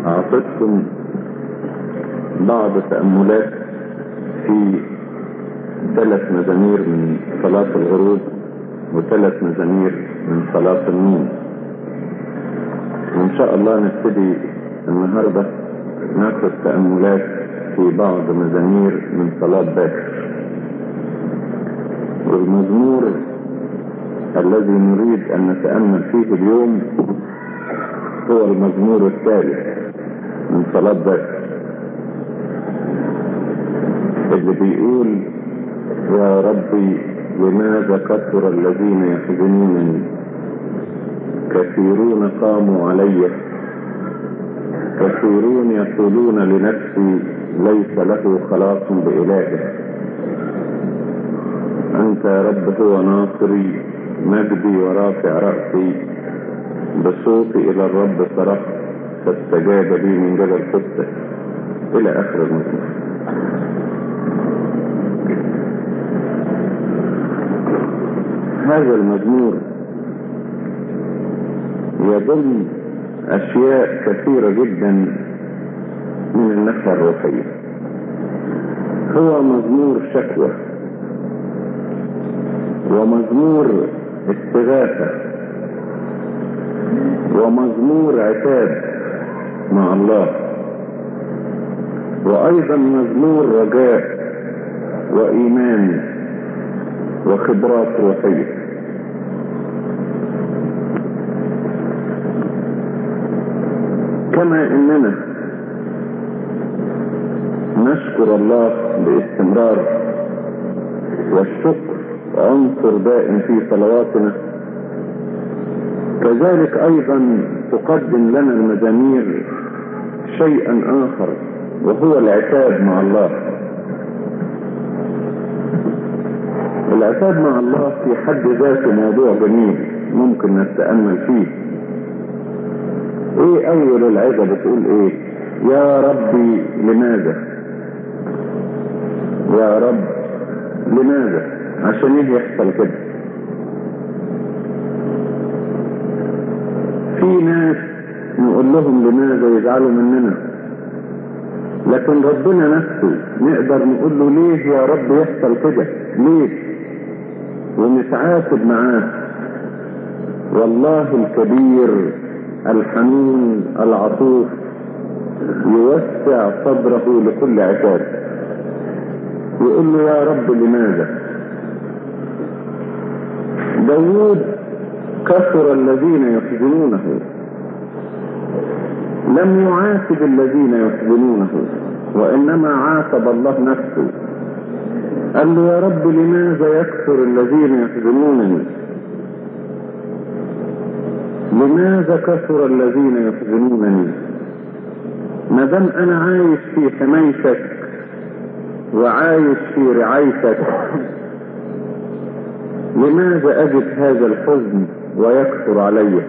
أعطيتكم بعض تأملات في ثلاث مزامير من صلاة الغروب وثلاث مزامير من صلاة النوم وإن شاء الله نبتدي النهاردة ناخد تأملات في بعض مزامير من صلاة باكر والمزمور الذي نريد أن نتأمل فيه اليوم هو المزمور الثالث من صلاة باكر اللي بيقول يا ربي لماذا كثر الذين يحزنونني كثيرون قاموا علي كثيرون يقولون لنفسي ليس له خلاص بإلهه أنت يا رب هو ناصري مجدي ورافع رأسي بصوتي إلى الرب صرخت فاستجاب لي من جبل قدسك إلى آخر المزمور هذا المزمور يضم أشياء كثيرة جدا من الناحية الروحية هو مزمور شكوى ومزمور استغاثة ومزمور عتاب مع الله وأيضا مزمور رجاء وإيمان وخبرات روحية كما اننا نشكر الله باستمرار والشكر عنصر دائم في صلواتنا كذلك ايضا تقدم لنا المزامير شيئا اخر وهو العتاب مع الله العتاب مع الله في حد ذاته موضوع جميل ممكن نتأمل فيه ايه اول العظة بتقول ايه يا ربي لماذا يا رب لماذا عشان ايه يحصل كده في ناس نقول لهم لماذا يزعلوا مننا لكن ربنا نفسه نقدر نقول له ليه يا رب يحصل كده ليه ونتعاتب معاه والله الكبير الحنون العطوف يوسع صدره لكل عتاب يقول له يا رب لماذا داود كثر الذين يحزنونه لم يعاتب الذين يحزنونه وانما عاتب الله نفسه قال له يا رب لماذا يكثر الذين يحزنونني لماذا كثر الذين يحزنونني ما دام انا عايش في حمايتك وعايش في رعايتك لماذا اجد هذا الحزن ويكثر علي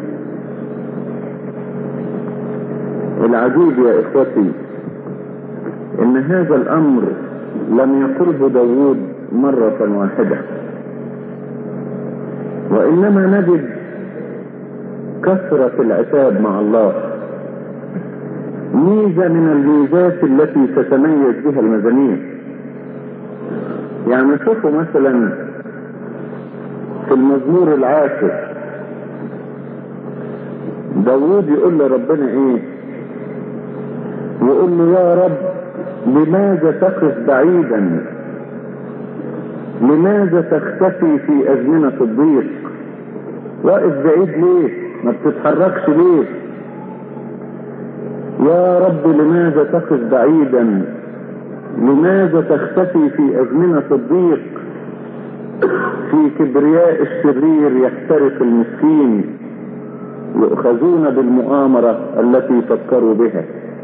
العجيب يا اخوتي ان هذا الامر لم يقله داود مرة واحدة وانما نجد كثرة العتاب مع الله ميزة من الميزات التي تتميز بها المزامير يعني شوفوا مثلا في المزمور العاشر داود يقول لربنا ايه يقول له يا رب لماذا تقف بعيدا لماذا تختفي في ازمنة الضيق واقف بعيد ليه ما بتتحركش ليه يا رب لماذا تقف بعيدا لماذا تختفي في ازمنة الضيق في كبرياء الشرير يحترق المسكين يؤخذون بالمؤامرة التي فكروا بها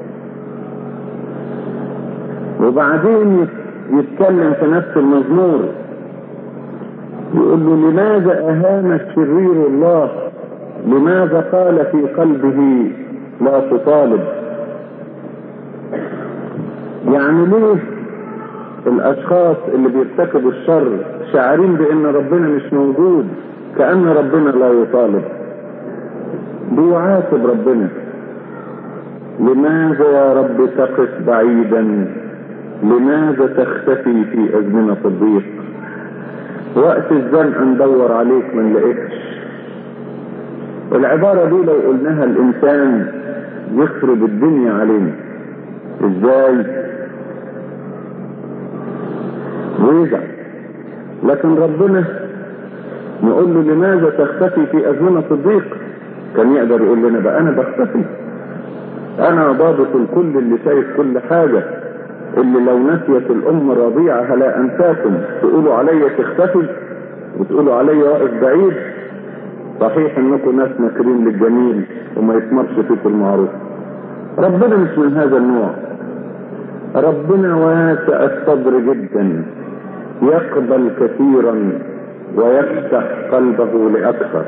وبعدين يتكلم في نفس المزمور يقول له لماذا اهان الشرير الله لماذا قال في قلبه لا تطالب يعني ليه الاشخاص اللي بيرتكبوا الشر شاعرين بان ربنا مش موجود كأن ربنا لا يطالب بيعاتب ربنا لماذا يا رب تقف بعيدا لماذا تختفي في أزمنة الضيق وقت الزنقة ندور عليك ما نلاقيكش العبارة دي لو قلناها الإنسان يخرب الدنيا علينا إزاي ويزعل لكن ربنا نقول له لماذا تختفي في أزمنة الضيق كان يقدر يقول لنا بقى أنا بختفي أنا ضابط الكل اللي شايف كل حاجة اللي لو نسيت الأم رضيعها لا أنساكم تقولوا عليا تختفي وتقولوا عليا واقف بعيد صحيح انكم ناس ماكرين للجميل وما يثمرش فيكم المعروف ربنا مش من هذا النوع ربنا واسع الصدر جدا يقبل كثيرا ويفتح قلبه لأكثر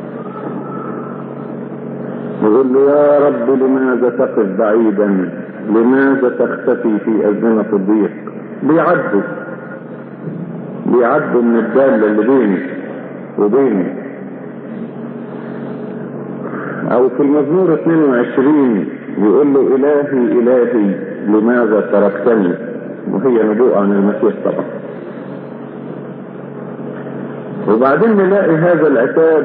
يقول له يا رب لماذا تقف بعيدا لماذا تختفي في أزمنة الضيق بيعدوا بيعدوا من الدالة اللي بيني وبيني أو في المزمور 22 يقول له إلهي إلهي لماذا تركتني وهي نبوءة عن المسيح طبعا وبعدين نلاقي هذا العتاب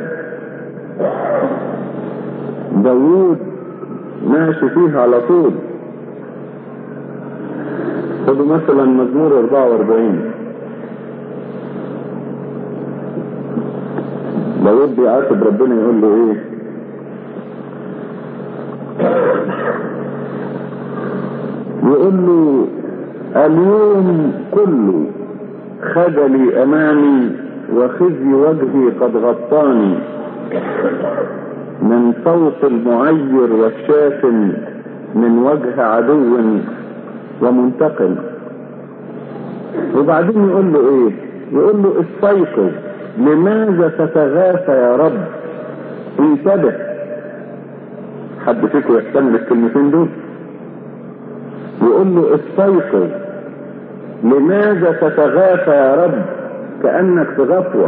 داوود ماشي فيها على طول خدوا مثلا مزمور 44 داوود بيعاتب ربنا يقول له ايه يقول له اليوم كله خجلي امامي وخزي وجهي قد غطاني من صوت المعير والشاتم من وجه عدو ومنتقم وبعدين يقول له ايه يقول له استيقظ لماذا تتغافى يا رب انتبه حد فيكم يحتمل الكلمتين دول يقول له استيقظ لماذا تتغافى يا رب كأنك في غفوة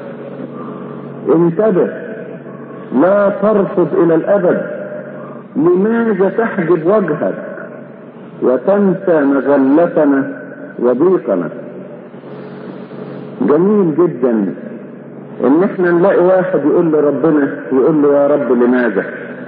انتبه لا ترفض الى الابد لماذا تحجب وجهك وتنسى مذلتنا وضيقنا جميل جدا ان احنا نلاقي واحد يقول لربنا يقول له يا رب لماذا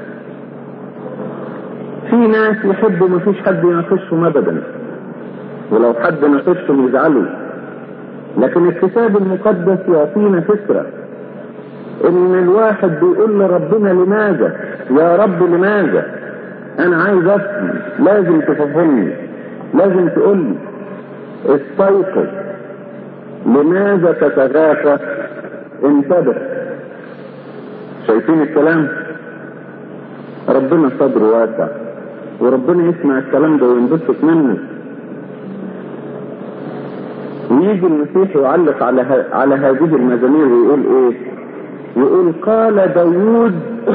في ناس يحبوا ما فيش حد يناقشهم ابدا ولو حد ناقشهم يزعلوا لكن الكتاب المقدس يعطينا فكره ان الواحد بيقول لربنا لماذا يا رب لماذا انا عايز افهم لازم تفهمني لازم تقول لي استيقظ لماذا تتغافى انتبه شايفين الكلام ربنا صدره واسع وربنا يسمع الكلام ده وينبسط منه ويجي المسيح يعلق على ه... على هذه المزامير ويقول ايه يقول قال داوود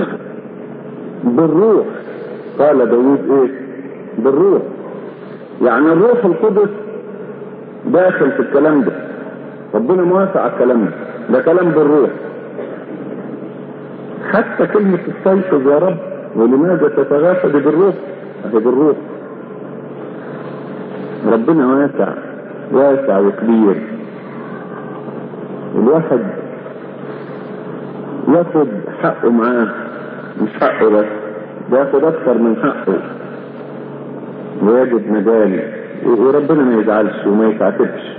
بالروح قال داوود ايه بالروح يعني الروح القدس داخل في الكلام ده ربنا موافق على الكلام ده ده كلام بالروح حتى كلمة استيقظ يا رب ولماذا تتغافى دي بالروح اهي بالروح ربنا واسع واسع وكبير الواحد ياخد حقه معاه مش حقه بس ياخد اكثر من حقه ويجد مجال وربنا ما يزعلش وما يتعاتبش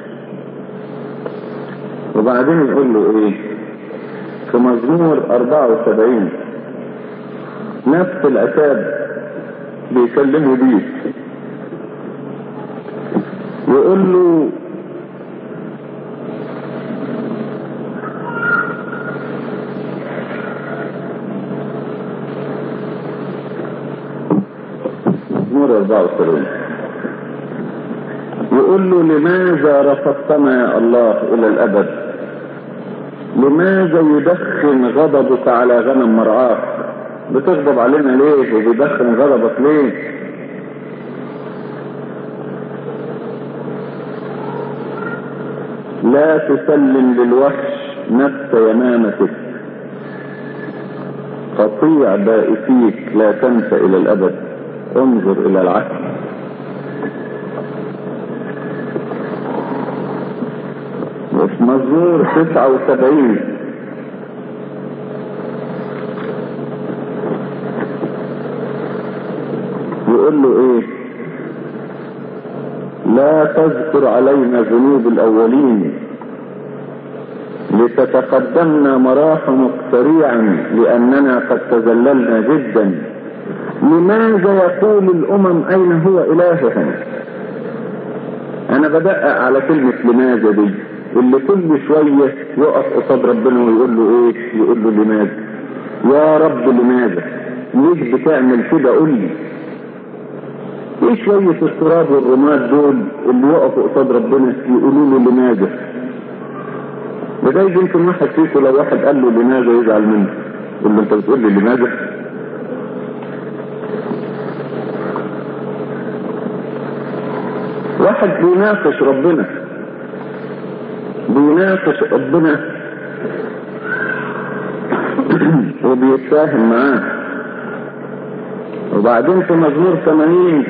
وبعدين يقول له ايه في مزمور 74 نفس العتاب بيكلمه بيه يقول له مزمور 74 يقول له لماذا رفضتنا يا الله الى الابد لماذا يدخن غضبك على غنم مرعاك بتغضب علينا ليه وبيدخن غضبك ليه لا تسلم للوحش نفس يمامتك قطيع بائسيك لا تنسى الى الابد انظر الى العهد وفي مزمور 79 يقول له ايه لا تذكر علينا ذنوب الاولين لتتقدمنا مراحمك سريعا لاننا قد تذللنا جدا لماذا يقول الامم اين هو الههم انا بدقق على كلمة لماذا دي اللي كل شوية يقف قصاد ربنا ويقول له ايه يقول له لماذا يا رب لماذا ليش بتعمل كده قول لي ايه شوية التراب والرماد دول اللي يقفوا قصاد ربنا يقولوا له لماذا وده يمكن واحد فيكم لو واحد قال له لماذا يزعل منه يقول له انت بتقول لي لماذا واحد بيناقش ربنا بيناقش ربنا وبيتفاهم معاه وبعدين في مزمور 80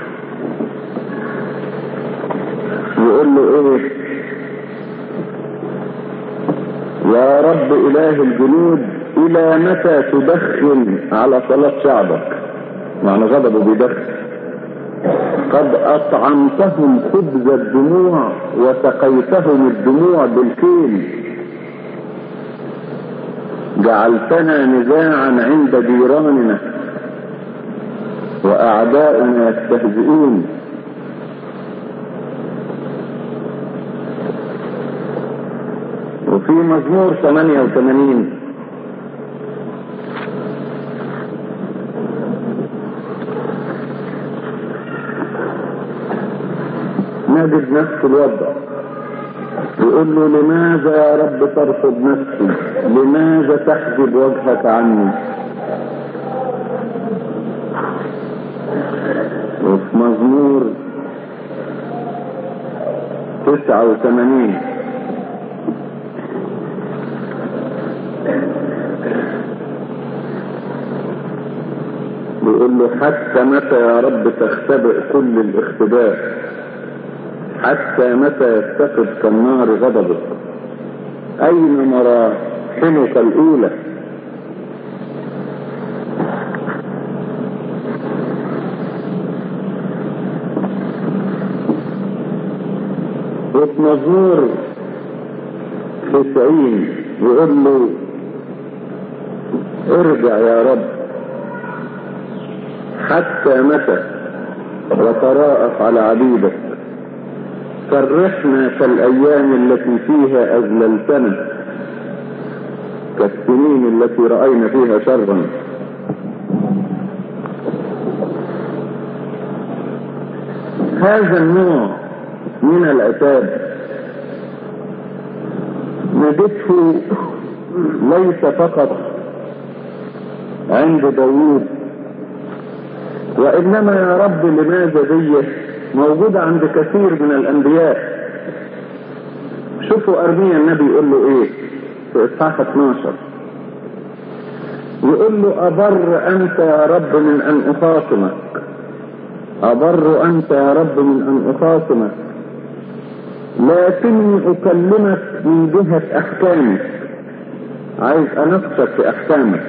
يقول له ايه يا رب اله الجنود الى متى تدخن على صلاة شعبك معنى غضبه بيدخن قد اطعمتهم خبز الدموع وسقيتهم الدموع بالكيل جعلتنا نزاعا عند جيراننا واعداؤنا يستهزئون وفي مزمور 88 نجد نفس الوضع يقول له لماذا يا رب ترفض نفسي لماذا تحجب وجهك عني وفي مزمور تسعة وثمانين بيقول له حتى متى يا رب تختبئ كل الاختباء حتى متى يفتقد كالنار غضبك اين مراحمك الاولى وفي مزمور تسعين يقول له ارجع يا رب حتى متى وتراءف على عبيدك فرحنا كالأيام التي فيها أذللتنا كالسنين التي رأينا فيها شرا هذا النوع من العتاب نجده ليس فقط عند داوود وإنما يا رب لماذا دي موجودة عند كثير من الأنبياء شوفوا أرميا النبي يقول له إيه في إصحاح 12 يقول له أبر أنت يا رب من أن أخاصمك أبر أنت يا رب من أن أخاصمك لكني أكلمك من جهة أحكامك عايز أناقشك في أحكامك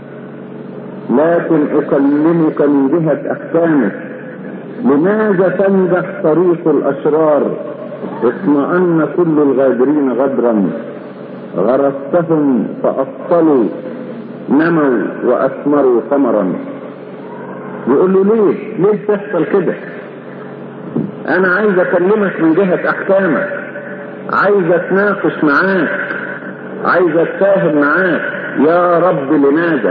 لكن أكلمك من جهة أحكامك لماذا تنجح طريق الأشرار اطمأن كل الغادرين غدرا غرستهم فأصلوا نموا وأثمروا ثمرا يقول له ليه ليه تحصل كده انا عايز اكلمك من جهة احكامك عايز اتناقش معاك عايز اتفاهم معاك يا رب لماذا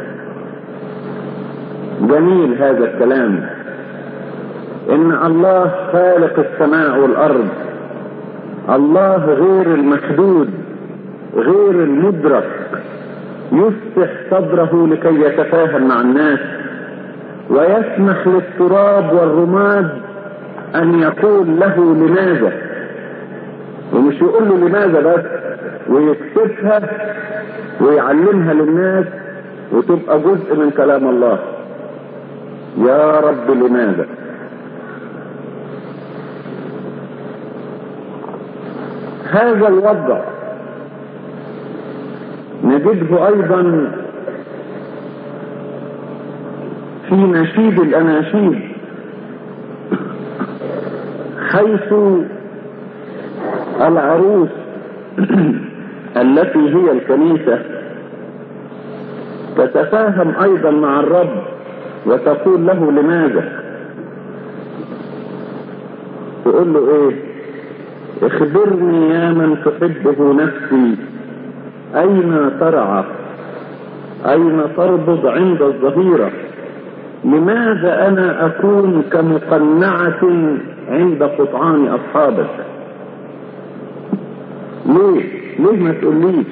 جميل هذا الكلام ان الله خالق السماء والارض الله غير المحدود غير المدرك يفتح صدره لكي يتفاهم مع الناس ويسمح للتراب والرماد ان يقول له لماذا ومش يقول له لماذا بس ويكتبها ويعلمها للناس وتبقى جزء من كلام الله يا رب لماذا هذا الوضع نجده ايضا في نشيد الاناشيد حيث العروس التي هي الكنيسة تتفاهم ايضا مع الرب وتقول له لماذا تقول له ايه اخبرني يا من تحبه نفسي اين ترعى اين تربض عند الظهيرة لماذا انا اكون كمقنعة عند قطعان اصحابك ليه ليه ما تقوليش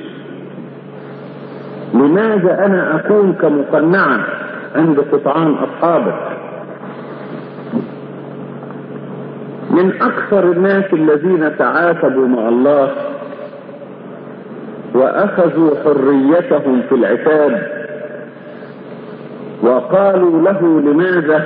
لماذا انا اكون كمقنعة عند قطعان اصحابك من اكثر الناس الذين تعاتبوا مع الله واخذوا حريتهم في العتاب وقالوا له لماذا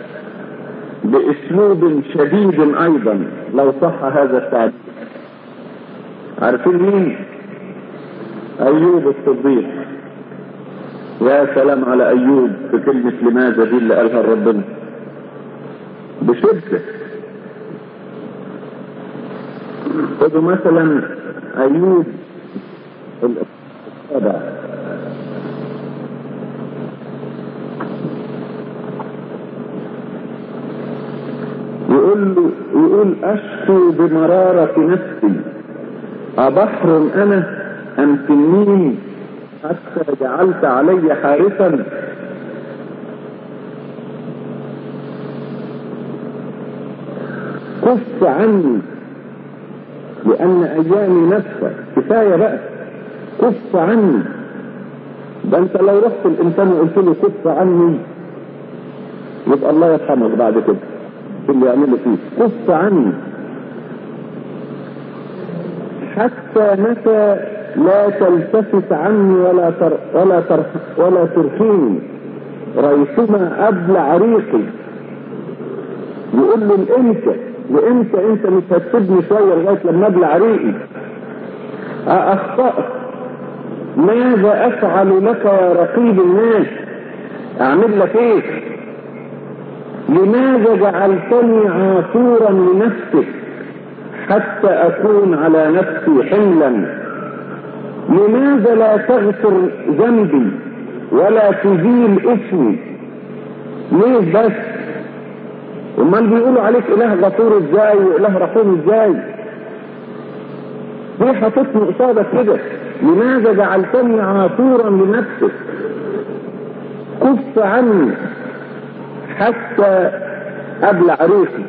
باسلوب شديد ايضا لو صح هذا التعبير عارفين مين ايوب الصديق يا سلام على ايوب في كلمة لماذا دي اللي قالها ربنا بشدة خذوا مثلا ايوب السابع يقول له يقول اشكو بمرارة نفسي أبحر أنا أم تنين حتى جعلت علي حارسا كف عني لأن أيامي نفسك كفاية بقى كف عني ده أنت لو رحت الإنسان وقلت له كف عني يبقى الله يرحمك بعد كده اللي يعمله فيه كف عني حتى متى لا تلتفت عني ولا تر ولا تر ولا ترخيني ريثما ابلع ريقي يقول له لامتى لامتى انت مش هتسيبني شويه لغايه لما ابلع ريقي اخطات ماذا افعل لك يا رقيب الناس اعمل لك ايه لماذا جعلتني عاصورا لنفسك حتى أكون على نفسي حملا لماذا لا تغفر ذنبي ولا تزيل اسمي ليه بس امال بيقولوا عليك اله غفور ازاي واله رحيم ازاي ليه حطيتني قصادك كده لماذا جعلتني عاصورا لنفسك كف عني حتى ابلع ريحي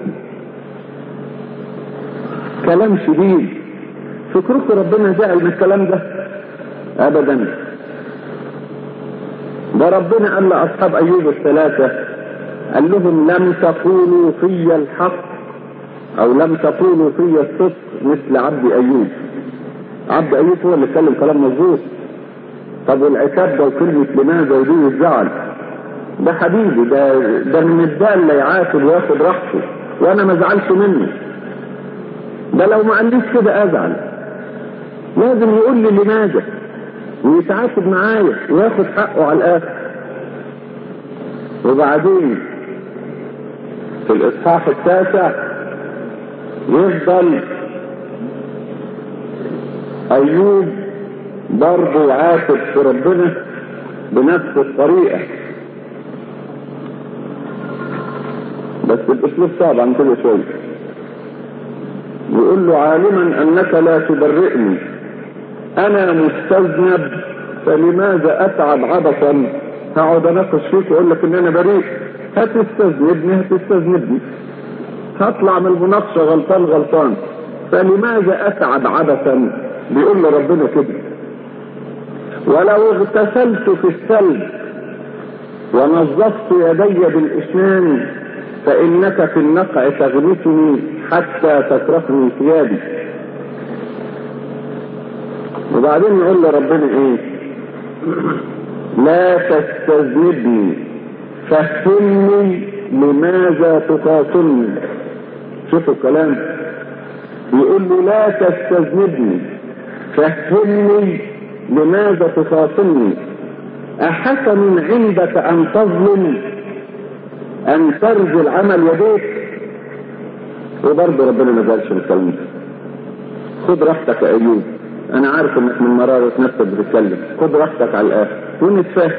كلام شديد فكركم ربنا زعل من الكلام ده ابدا ده ربنا قال لاصحاب ايوب الثلاثه قال لهم لم تقولوا في الحق او لم تقولوا في الصدق مثل عبد ايوب عبد ايوب هو اللي اتكلم كلام مظبوط طب والعتاب ده وكلمه لماذا ودي والزعل ده حبيبي ده ده من الدال اللي يعاتب وياخد راحته وانا ما زعلش منه ده لو ما قاليش كده ازعل لازم يقول لي لماذا ويتعاتب معايا وياخد حقه على الاخر وبعدين في الاصحاح التاسع يفضل ايوب برضه يعاتب في ربنا بنفس الطريقه بس الاسلوب صعب عن كده شويه يقول له عالما انك لا تبرئني انا مستذنب فلماذا اتعب عبثا هقعد اناقش فيك واقول لك ان انا بريء هتستذنبني هتستذنبني هطلع من المناقشه غلطان غلطان فلماذا اتعب عبثا بيقول له ربنا كده ولو اغتسلت في الثلج ونظفت يدي بالاسنان فانك في النقع تغمسني حتى تكرهني ثيابي وبعدين يقول لربنا ايه لا تستذنبني فهمني لماذا تخاصمني شوفوا الكلام يقول له لا تستذنبني فهمني لماذا تخاصمني أحسن عندك أن تظلم أن ترجل عمل يديك وبرضه ربنا ما قالش الكلام ده خد راحتك يا أيوب أنا عارف إنك من مرارة نفسك بتتكلم خد راحتك على الآخر ونتفاهم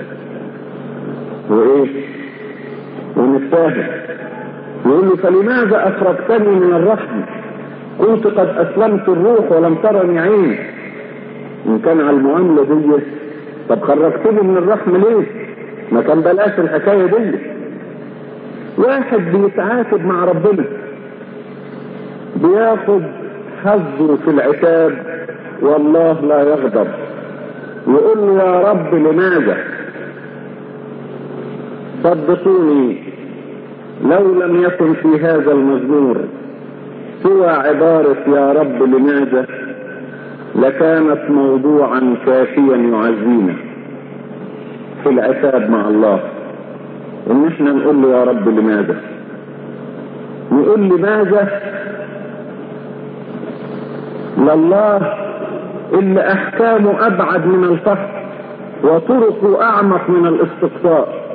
وإيه ونتفاهم يقول له فلماذا أخرجتني من الرحم كنت قد أسلمت الروح ولم ترني عين إن كان على المعاملة دي طب خرجتني من الرحم ليه ما كان بلاش الحكاية دي واحد بيتعاتب مع ربنا بياخد حظه في العتاب والله لا يغضب يقول له يا رب لماذا صدقوني لو لم يكن في هذا المزمور سوى عبارة يا رب لماذا لكانت موضوعا كافيا يعزينا في العتاب مع الله ان احنا نقول له يا رب لماذا نقول لماذا لله اللي احكامه ابعد من الفهم وطرقه اعمق من الاستقصاء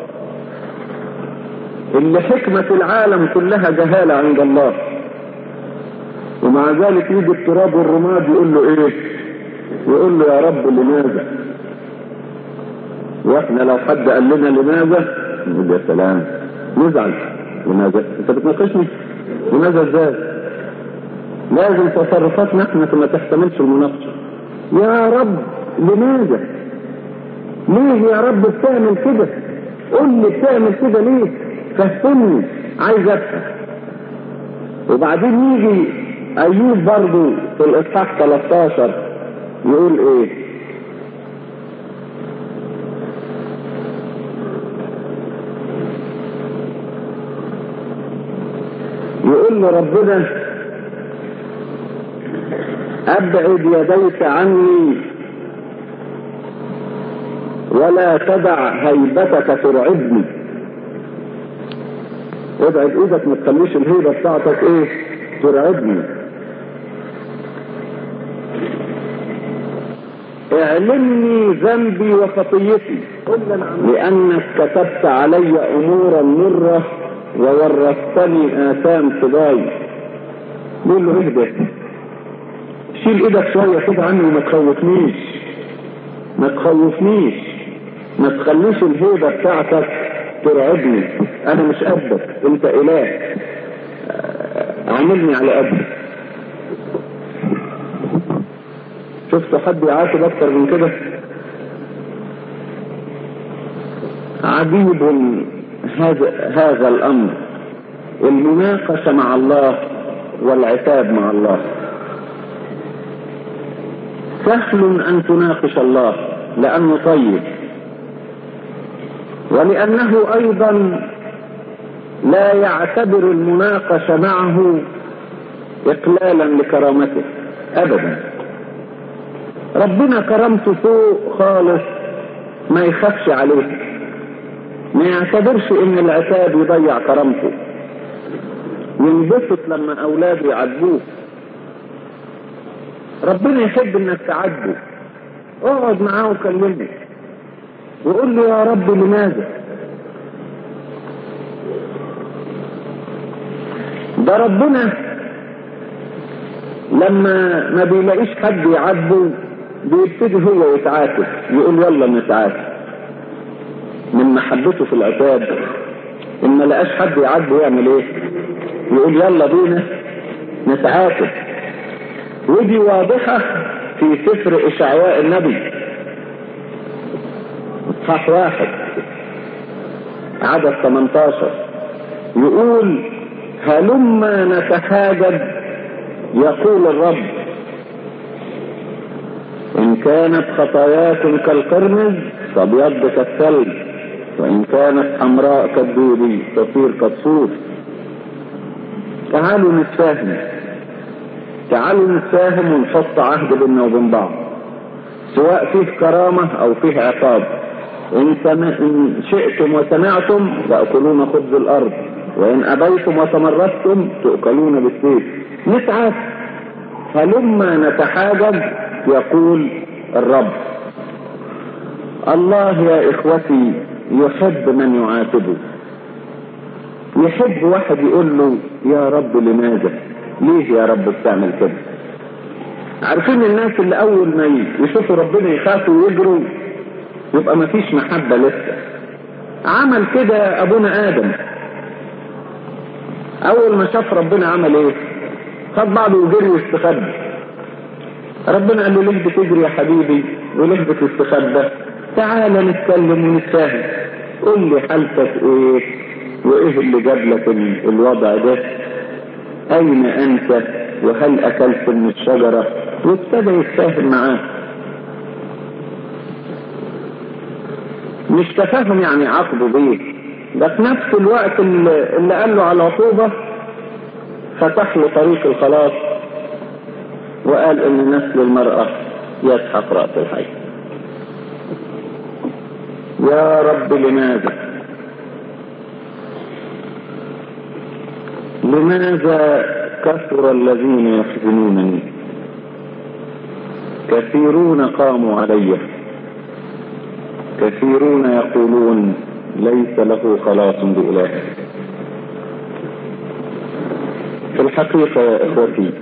اللي حكمة العالم كلها جهالة عند الله ومع ذلك يجي التراب والرماد يقول له ايه يقول له يا رب لماذا واحنا لو حد قال لنا لماذا نقول يا سلام نزعل لماذا انت بتناقشني لماذا ازاي لازم تصرفاتنا احنا ما تحتملش المناقشه يا رب لماذا ليه يا رب بتعمل كده قول لي بتعمل كده ليه فهمني عايز افهم وبعدين يجي ايوب برضو في الاصحاح 13 يقول ايه يقول لربنا ابعد يديك عني ولا تدع هيبتك ترعبني ابعد ايدك ما تخليش الهيبه بتاعتك ايه ترعبني اعلمني ذنبي وخطيتي لانك كتبت علي امورا مره وورثتني اثام صداي قول له اهدى شيل ايدك شويه كده عني وما تخوفنيش ما تخوفنيش ما تخليش الهيبه بتاعتك ترعبني انا مش قدك انت اله عاملني على قدك شفت حد يعاتب اكتر من كده عجيب هذا هذا الامر المناقشه مع الله والعتاب مع الله سهل ان تناقش الله لانه طيب ولانه ايضا لا يعتبر المناقشه معه اقلالا لكرامته ابدا ربنا كرامته فوق خالص ما يخافش عليه ما يعتبرش ان العتاب يضيع كرامته ينبسط لما اولاده يعاتبوه ربنا يحب انك تعاتبه اقعد معاه وكلمه وقول له يا رب لماذا ده ربنا لما ما بيلاقيش حد يعاتبه بيبتدي هو يتعاتب يقول يلا نتعاتب من محبته في العتاب ان ما لقاش حد يعاتبه يعمل ايه يقول يلا بينا نتعاتب ودي واضحة في سفر اشعياء النبي اصحاح واحد عدد 18 يقول هلما نتحاجب يقول الرب إن كانت خطاياكم كالقرمز فابيض كالثلج وإن كانت حمراء كالدودي تصير كالصوف تعالوا نتفاهم تعالوا نتفاهم ونحط عهد بيننا وبين بعض سواء فيه كرامة أو فيه عقاب إن, سمع إن شئتم وسمعتم تأكلون خبز الأرض وإن أبيتم وتمردتم تؤكلون بالسيف نسعى فلما نتحاجج يقول الرب الله يا إخوتي يحب من يعاتبه يحب واحد يقول له يا رب لماذا ليه يا رب بتعمل كده عارفين الناس اللي اول ما يشوفوا ربنا يخافوا ويجروا يبقى ما فيش محبة لسه عمل كده ابونا ادم اول ما شاف ربنا عمل ايه خد بعضه وجري واستخبى ربنا قال له ليه بتجري يا حبيبي وليه بتستخبى تعال نتكلم ونتفاهم قول لي حالتك ايه وايه اللي جاب لك الوضع ده اين انت وهل اكلت من الشجرة وابتدى يتفاهم معاه مش تفاهم يعني عقده بيه ده في نفس الوقت اللي, اللي قال له على عقوبة فتح له طريق الخلاص وقال ان نسل المرأة يسحق رأس الحي يا رب لماذا لماذا كثر الذين يحزنونني كثيرون قاموا علي كثيرون يقولون ليس له خلاص بإله في الحقيقة يا إخوتي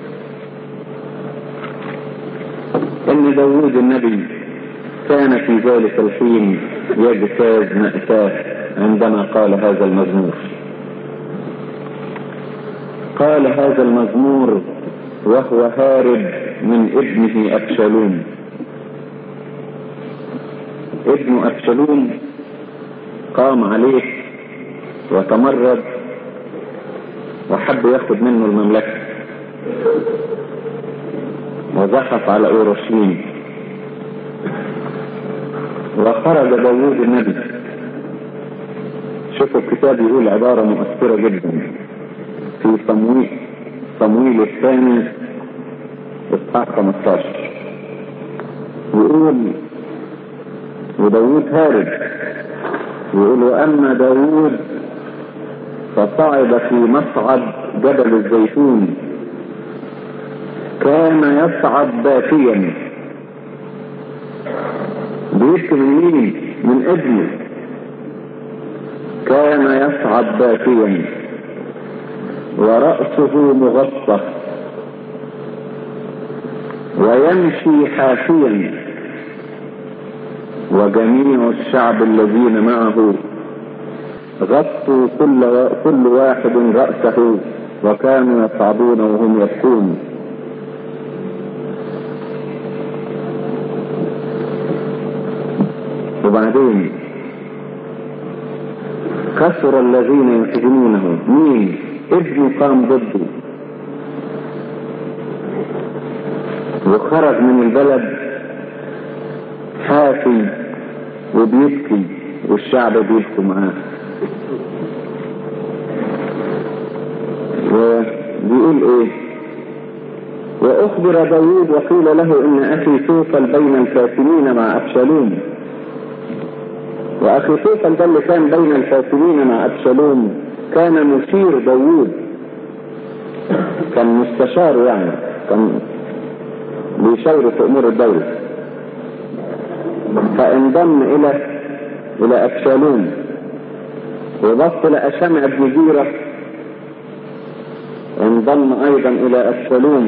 أن داود النبي كان في ذلك الحين يجتاز مأساة عندما قال هذا المزمور قال هذا المزمور وهو هارب من ابنه أبشالوم ابن أبشالوم قام عليه وتمرد وحب ياخد منه المملكة وزحف على أورشليم وخرج داوود النبي شوفوا الكتاب يقول عبارة مؤثرة جدا في صمويل صمويل الثاني اصحاح 15 يقول وداوود هارب يقول واما داوود فصعد في مصعد جبل الزيتون كان يصعد باكيا بيشكي من مين من ابنه كان يصعد باكيا ورأسه مغطى ويمشي حافيا وجميع الشعب الذين معه غطوا كل كل واحد رأسه وكانوا يصعدون وهم يبكون وبعدين كثر الذين يحزنونه مين ابنه قام ضده وخرج من البلد حافي وبيبكي والشعب بيبكوا معاه وبيقول ايه واخبر داوود وقيل له ان اخي توفل بين الفاتنين مع ابشالوم واخي توفل ده اللي كان بين الفاتنين مع ابشالوم كان مشير داوود كان مستشار يعني كان بيشاور في امور الدولة فانضم الى الى ابشالوم وبص لاشمع بن جيرة انضم ايضا الى ابشالوم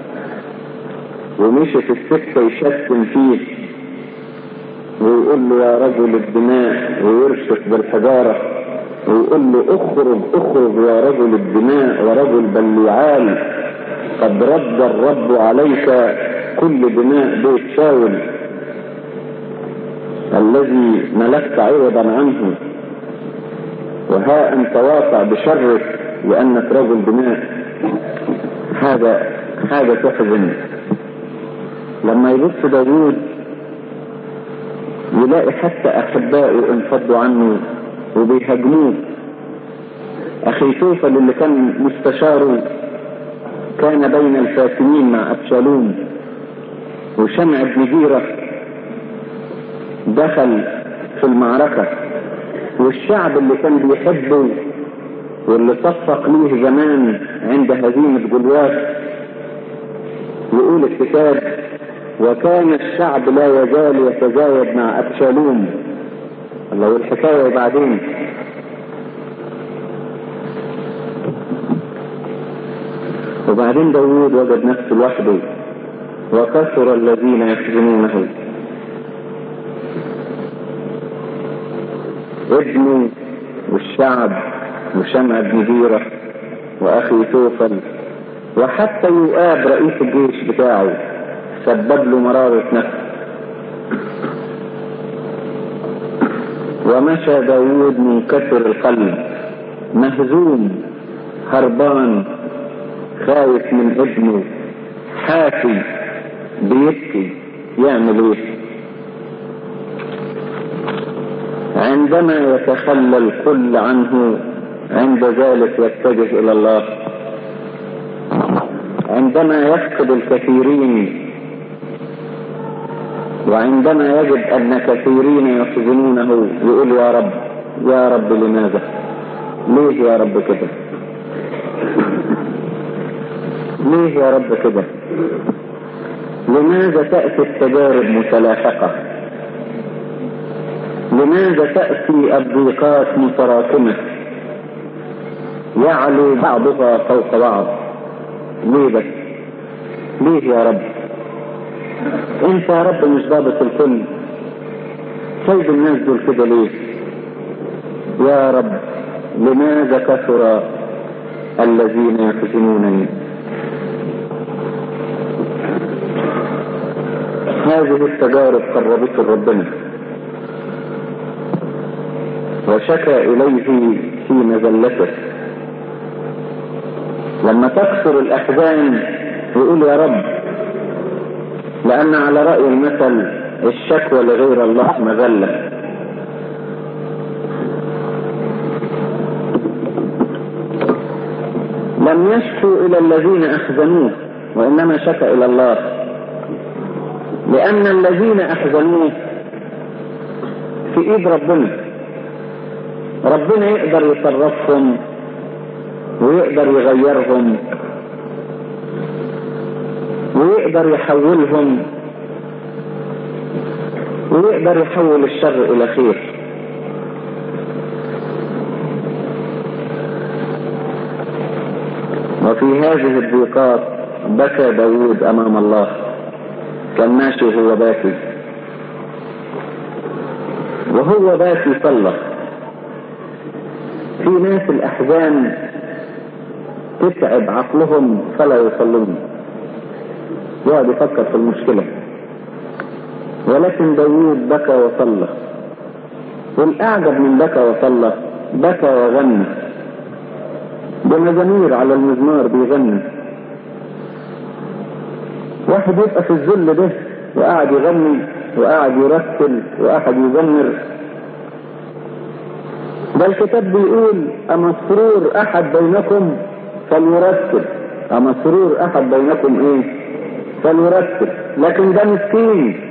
ومشي في السكة يشتم فيه ويقول له يا رجل الدماء ويرشف بالحجارة ويقول له اخرج اخرج يا رجل الدماء ورجل بليعال قد رد الرب عليك كل دماء بيت شاول الذي ملكت عوضا عنه وها انت واقع بشرك لانك رجل دماء هذا حاجة تحزن لما يبص داوود يلاقي حتى احبائه انفضوا عنه وبيهاجموه اخي توفل اللي كان مستشاره كان بين الفاتنين مع ابشالوم وشمع بن جيرة دخل في المعركة والشعب اللي كان بيحبه واللي صفق ليه زمان عند هزيمة جولياث يقول الكتاب وكان الشعب لا يزال يتزايد مع أبشالوم الله والحكاية وبعدين وبعدين داوود وجد نفسه لوحده وكثر الذين يخدمونه ابنه والشعب وشمع بن هيرة واخي توفل وحتى يؤاب رئيس الجيش بتاعه سبب له مرارة نفس ومشى داوود منكسر القلب مهزوم هربان خايف من ابنه حافي بيبكي يعمل ايه عندما يتخلى الكل عنه عند ذلك يتجه الى الله عندما يفقد الكثيرين وعندما يجد ان كثيرين يحزنونه يقول يا رب يا رب لماذا ليه يا رب كده ليه يا رب كده لماذا تأتي التجارب متلاحقة لماذا تأتي الضيقات متراكمة يعلو بعضها فوق بعض ليه بس ليه يا رب انت يا رب مش ضابط الكل سيد الناس دول كده ليه يا رب لماذا كثر الذين يحزنونني هذه التجارب قربته ربنا وشكى إليه في مذلته لما تكثر الأحزان يقول يا رب لأن على رأي المثل الشكوى لغير الله مذلة لم يشكو إلى الذين أحزنوه وإنما شكى إلى الله لأن الذين أحزنوه في إيد ربنا ربنا يقدر يصرفهم ويقدر يغيرهم ويقدر يحولهم ويقدر يحول الشر إلى خير وفي هذه الضيقات بكى داود أمام الله كان ماشي وهو باكي وهو باكي صلى في ناس الأحزان تتعب عقلهم فلا يصلون يقعد يفكر في المشكلة ولكن داوود بكى وصلى والأعجب من بكى وصلى بكى وغنى بمزامير على المزمار بيغني واحد يبقى في الذل ده وقاعد يغني وقاعد يرتل وقاعد يزمر ده الكتاب بيقول أمسرور أحد بينكم فليرتل أمسرور أحد بينكم إيه فليرتل لكن ده مسكين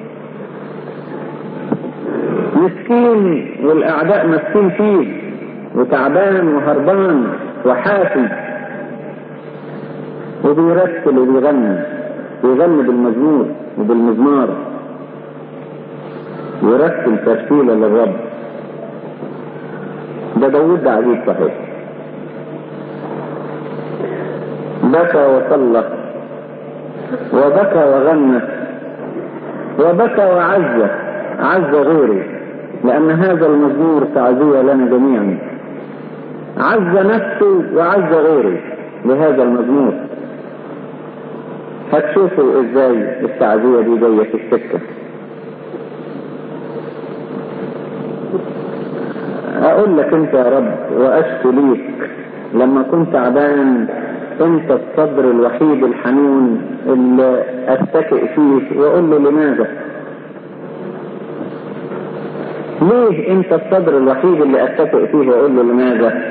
مسكين والأعداء ماسكين فيه وتعبان وهربان وحافي وبيرتل وبيغني بيغني بالمزمور وبالمزمار يرتل ترتيلا للرب ده داود ده عجيب صحيح بكى وصلى وبكى وغنى وبكى وعز عز غيره لأن هذا المزمور تعزية لنا جميعا عز نفسه وعز غيره بهذا المزمور هتشوفوا ازاي التعزية دي جاية في السكة اقول لك انت يا رب واشكو ليك لما كنت تعبان انت الصدر الوحيد الحنون اللي اتكئ فيه واقول له لماذا ليه انت الصدر الوحيد اللي اتكئ فيه واقول له لماذا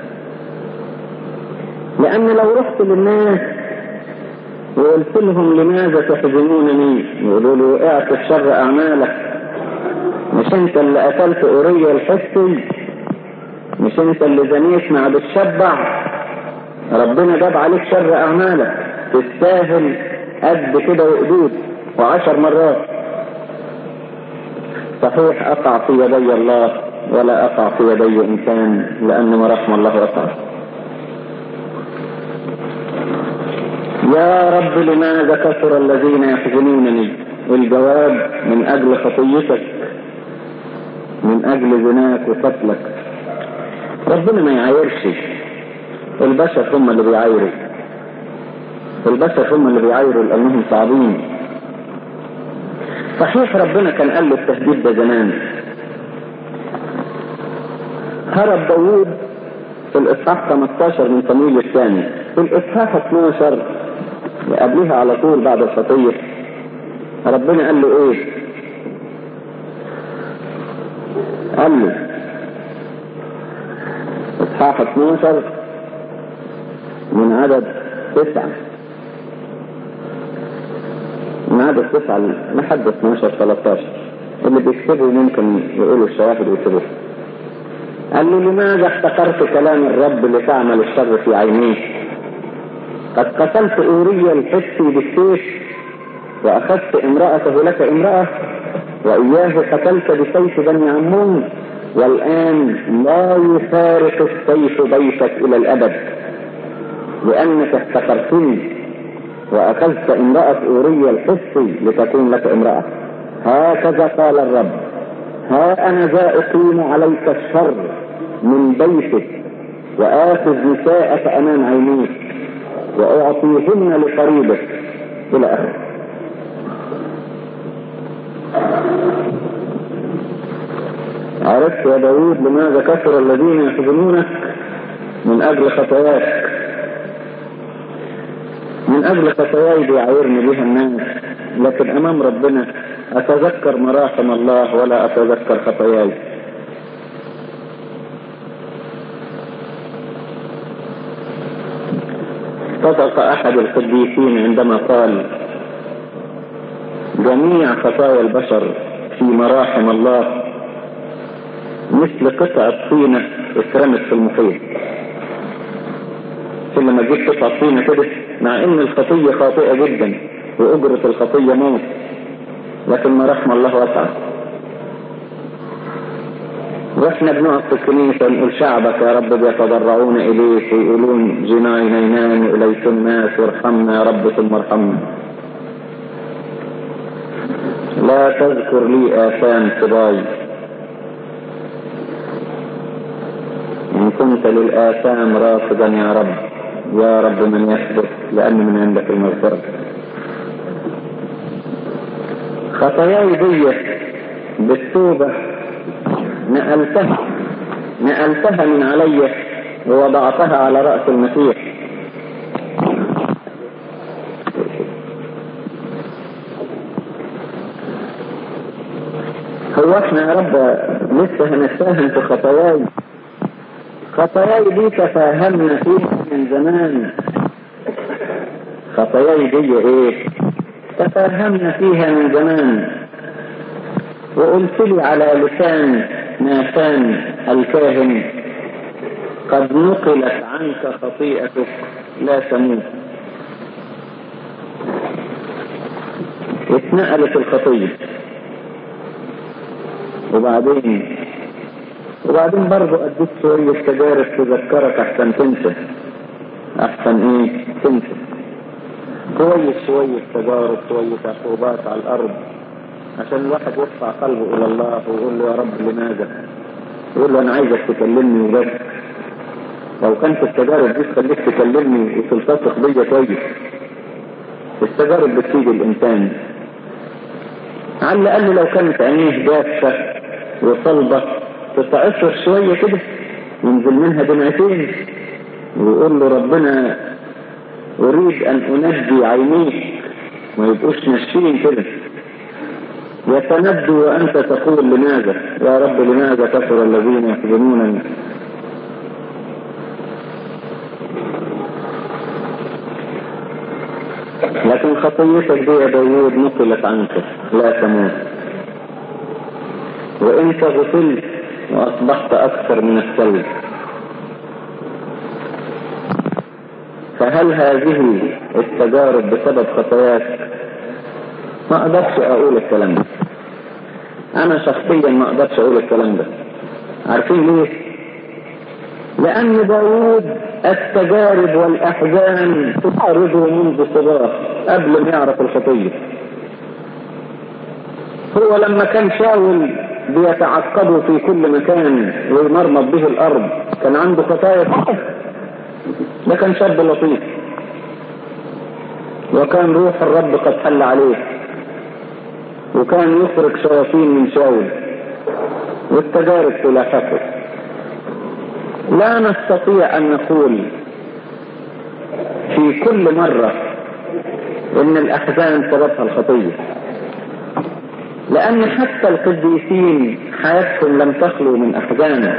لان لو رحت للناس وقلت لهم لماذا تحزنونني يقولوا لي وقعت في شر اعمالك مش انت اللي قتلت اوريا الحسي مش انت اللي زنيت مع بتشبع ربنا جاب عليك شر اعمالك تستاهل قد كده وقدود وعشر مرات صحيح اقع في يدي الله ولا اقع في يدي انسان لان رحم الله وسع يا رب لماذا كثر الذين يحزنونني الجواب من اجل خطيتك من اجل زناك وقتلك ربنا ما يعايرش البشر هم اللي بيعايروا البشر هم اللي بيعايروا لانهم صعبين صحيح ربنا كان قال له التهديد ده زمان هرب داوود في الاصحاح 15 من صمويل الثاني في الاصحاح 12 قبلها على طول بعد الخطيه ربنا قال له ايه قال له اصحاح 12 من عدد تسعة من عدد تسعة لحد 12 13 اللي بيكتبوا ممكن يقولوا الشواهد ويكتبوه قال له لماذا احتقرت كلام الرب لتعمل الشر في عينيه قد قتلت أوريا الحسي بالسيف وأخذت امرأته لك امرأة وإياه قتلت بسيف بني عمون والآن لا يفارق السيف بيتك إلى الأبد لأنك احتقرتني وأخذت امرأة أوريا الحسي لتكون لك امرأة هكذا قال الرب ها أنا ذا أقيم عليك الشر من بيتك وآخذ نساءك أمام عينيك وأعطيهن لقريبك إلى آخره عرفت يا داود لماذا كثر الذين يحزنونك من أجل خطاياك من أجل خطاياي بيعايرني بها الناس لكن أمام ربنا أتذكر مراحم الله ولا أتذكر خطاياي صدق أحد القديسين عندما قال جميع خطايا البشر في مراحم الله مثل قطعة طينة اترمت في المحيط كل ما تجيب قطعة طينة كده مع ان الخطية خاطئة جدا وأجرة الخطية موت لكن ما رحم الله واسعة واحنا بنقف في الكنيسة نقول شعبك يا رب بيتضرعون إليك ويقولون جناي نينان إليك الناس وارحمنا يا رب ثم ارحمنا لا تذكر لي آثام صباي إن كنت للآثام راصدا يا رب يا رب من يثبت لأن من عندك المغفرة خطاياي دي بالتوبة نقلتها نقلتها من علي ووضعتها على رأس المسيح هو احنا يا رب لسه هنتفاهم في خطاياي خطاياي دي تفاهمنا فيها من زمان خطاياي دي ايه تفاهمنا فيها من زمان وقلت لي على لسان ناثان الكاهن قد نقلت عنك خطيئتك لا تموت اتنقلت الخطية وبعدين وبعدين برضه اديك شوية تجارب تذكرك احسن تنسى احسن ايه تنسى كويس شوية تجارب شوية عقوبات على الارض عشان الواحد يرفع قلبه الى الله ويقول له يا رب لماذا يقول له انا عايزك تكلمني وبس لو كانت التجارب دي تخليك تكلمني وتلتصق بيا كويس التجارب بتفيد الانسان على الاقل لو كانت عينيه جافه وصلبه تتأثر شوية كده ينزل منها دمعتين ويقول له ربنا أريد أن أنجي عينيك ما يبقوش ناشفين كده يتندوا وأنت تقول لماذا يا رب لماذا كثر الذين يحزنونني لكن خطيتك دي يا داوود نقلت عنك لا تموت وانت غسلت واصبحت اكثر من الثلج فهل هذه التجارب بسبب خطاياك ما اقدرش اقول الكلام ده انا شخصيا ما اقدرش اقول الكلام ده عارفين ليه لان داود التجارب والاحزان تعرضه منذ صباح قبل ما يعرف الخطيه هو لما كان شاول بيتعقبه في كل مكان ويمرمط به الارض كان عنده خطايا ده كان شاب لطيف وكان روح الرب قد حل عليه وكان يخرج شياطين من شاول والتجارب تلاحقه لا نستطيع ان نقول في كل مرة ان الاحزان سببها الخطية لان حتى القديسين حياتهم لم تخلو من احزان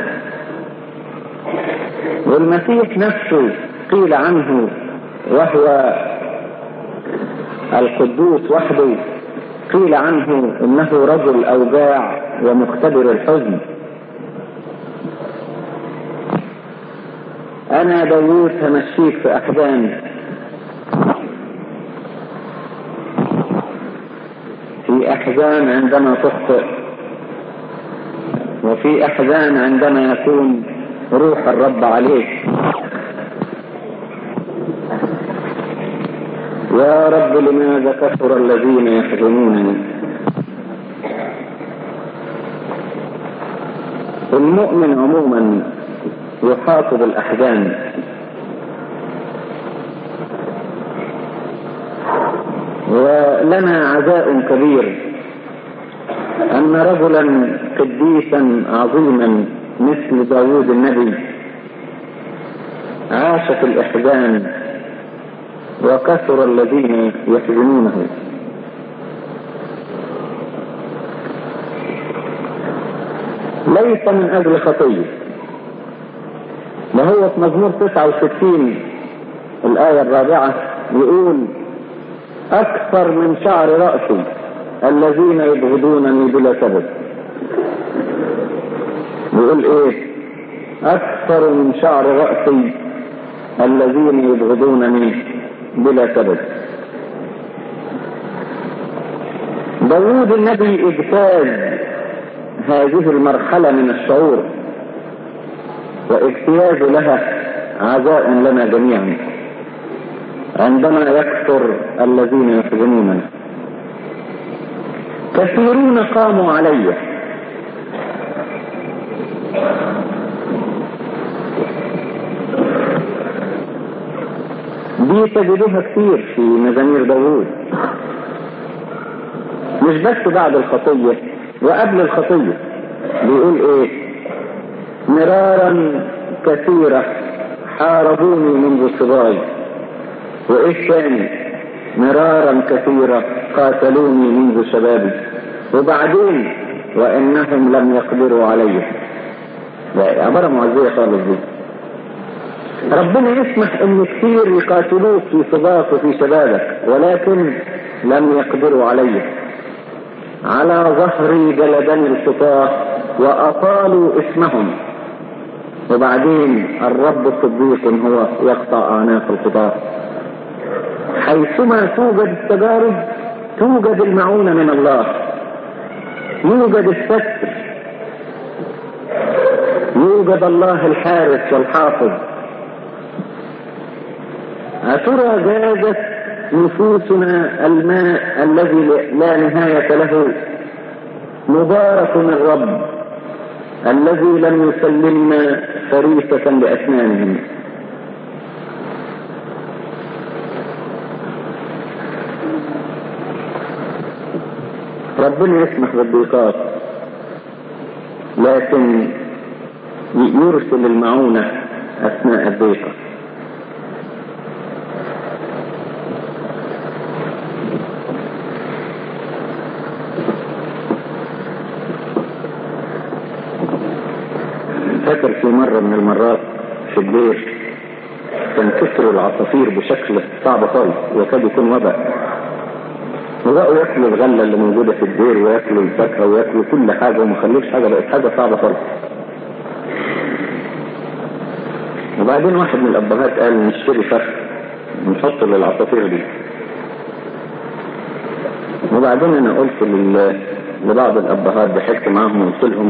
والمسيح نفسه قيل عنه وهو القدوس وحده قيل عنه انه رجل اوجاع ومختبر الحزن انا داوود همشيك في احزان في احزان عندما تخطئ وفي احزان عندما يكون روح الرب عليك يا رب لماذا كثر الذين يحزنونني المؤمن عموما يحاط بالاحزان ولنا عزاء كبير ان رجلا قديسا عظيما مثل داوود النبي عاش في الاحزان وكثر الذين يحزنونه ليس من اجل خطيه ده هو في مزمور 69 الآية الرابعة يقول أكثر من شعر رأسي الذين يبغضونني بلا سبب يقول إيه أكثر من شعر رأسي الذين يبغضونني بلا سبب داوود النبي اجتاز هذه المرحلة من الشعور واجتياز لها عزاء لنا جميعا عندما يكثر الذين يحزنوننا كثيرون قاموا علي دي تجدوها كتير في مزامير داوود مش بس بعد الخطية وقبل الخطية بيقول ايه مرارا كثيرة حاربوني منذ صباي وايش تاني مرارا كثيرة قاتلوني منذ شبابي وبعدين وانهم لم يقدروا علي عبارة معزية خالص دي ربنا يسمح ان كثير يقاتلوك في صباك وفي شبابك ولكن لم يقدروا علي على ظهري جلدني الخطاه واطالوا اسمهم وبعدين الرب صديق هو يقطع اعناق الخطاه حيثما توجد التجارب توجد المعونة من الله يوجد الستر يوجد الله الحارس والحافظ أترى جازت نفوسنا الماء الذي لا نهاية له مبارك الرب الذي لم يسلمنا فريسة لأسنانهم ربنا يسمح بالضيقات لكن يرسل المعونة أثناء الضيقة فاكر في مرة من المرات في الجيش كان كسروا العصافير بشكل صعب خالص وكاد يكون وباء وبقوا ياكلوا الغله اللي موجوده في الدير وياكلوا الفاكهه وياكلوا كل حاجه وما خلوش حاجه بقت حاجه صعبه خالص وبعدين واحد من الابهات قال نشتري فرخ نحطه للعصافير دي وبعدين انا قلت لل... لبعض الابهات ضحكت معاهم وقلت لهم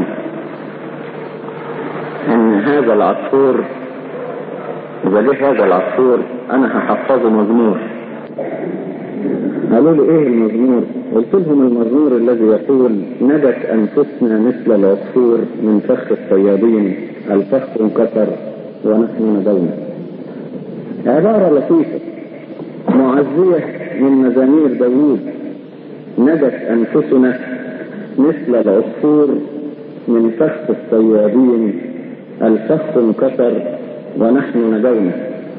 ان هذا العصفور اذا جه هذا العصفور انا هحفظه مزمور قالوا لي ايه المزمور قلت لهم المزمور الذي يقول ندت انفسنا مثل العصفور من فخ الصيادين الفخ انكسر ونحن ندونا عبارة لطيفة معزية من مزامير داوود ندت أنفسنا مثل العصفور من فخ الصيادين الفخ انكسر ونحن ندونا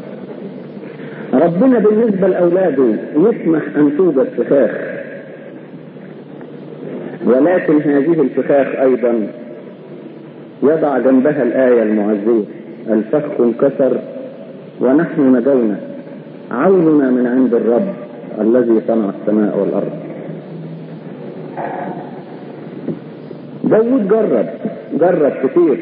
ربنا بالنسبة لأولاده يسمح أن توجد فخاخ ولكن هذه الفخاخ أيضا يضع جنبها الآية المعزية الفخ انكسر ونحن ندونا عوننا من عند الرب الذي صنع السماء والأرض داود جرب جرب كتير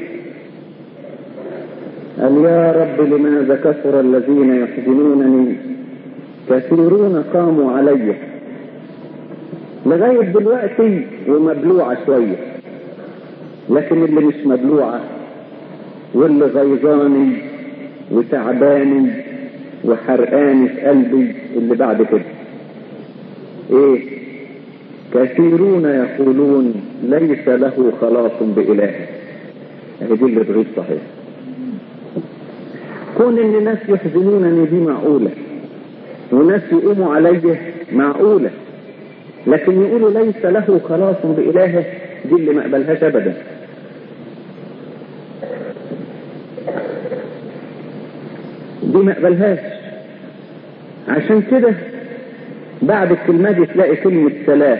قال يا رب لماذا كثر الذين يحزنونني كثيرون قاموا علي لغاية دلوقتي ومبلوعة شوية لكن اللي مش مبلوعة واللي غيظاني وتعباني وحرقاني في قلبي اللي بعد كده ايه كثيرون يقولون ليس له خلاص بإله هي دي اللي تغيب صحيح كون ان ناس يحزنونني دي معقولة وناس يقوموا علي معقولة لكن يقولوا ليس له خلاص بإلهه دي اللي ما قبلهاش ابدا دي ما قبلهاش عشان كده بعد الكلمة دي تلاقي كلمة سلام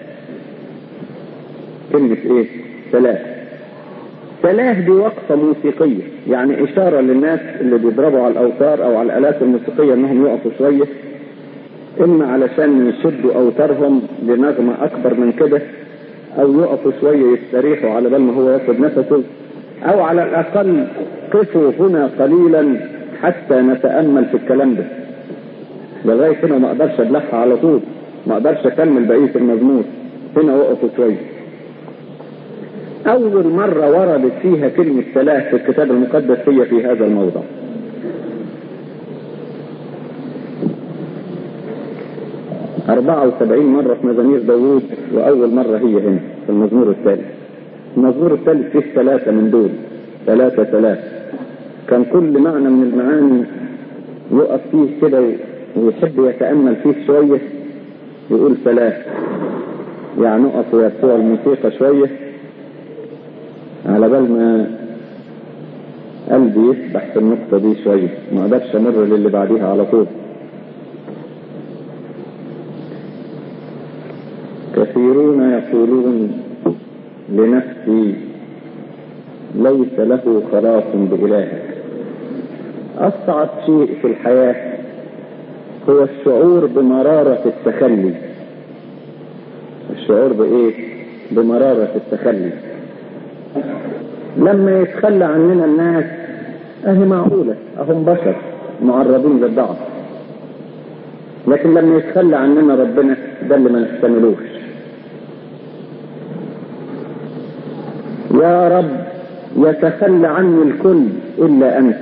كلمة ايه سلام سلاه دي وقفة موسيقية يعني إشارة للناس اللي بيضربوا على الأوتار أو على الآلات الموسيقية إنهم يقفوا شوية إما علشان يشدوا أوتارهم لنغمة أكبر من كده أو يقفوا شوية يستريحوا على بال ما هو ياخد نفسه أو على الأقل قفوا هنا قليلا حتى نتأمل في الكلام ده لغاية هنا ما أقدرش أبلعها على طول ما أقدرش أكمل بقية المزمور هنا وقفوا شوية أول مرة وردت فيها كلمة سلاح في الكتاب المقدس هي في هذا الموضع أربعة وسبعين مرة في مزامير داوود وأول مرة هي هنا في المزمور الثالث المزمور الثالث فيه ثلاثة من دول ثلاثة ثلاثة كان كل معنى من المعاني يقف فيه كده ويحب يتأمل فيه شوية يقول ثلاثة يعني نقف ويرفع الموسيقى شوية على بال ما قلبي يسبح في النقطة دي شوية ما اقدرش امر للي بعديها على طول كثيرون يقولون لنفسي ليس له خلاص بإلهك أصعب شيء في الحياة هو الشعور بمرارة التخلي الشعور بإيه؟ بمرارة التخلي لما يتخلى عننا الناس اهي معقولة اهم بشر معرضين للضعف لكن لما يتخلى عننا ربنا ده اللي ما نحتملوش يا رب يتخلى عني الكل الا انت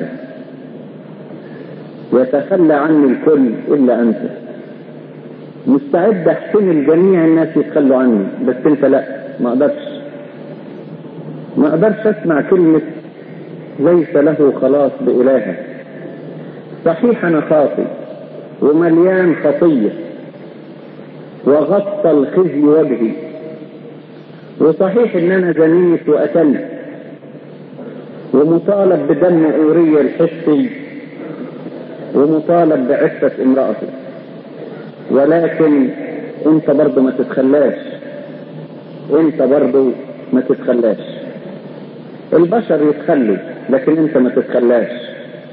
يتخلى عني الكل الا انت مستعد احتمل جميع الناس يتخلوا عني بس انت لا ما اقدرش ما اقدرش اسمع كلمة ليس له خلاص بإلهه صحيح انا خاطي ومليان خطية وغطى الخزي وجهي وصحيح ان انا زنيت وقتلت ومطالب بدم اورية الحسي ومطالب بعفة امرأتي ولكن انت برضه ما تتخلاش انت برضه ما تتخلاش البشر يتخلوا لكن انت ما تتخلاش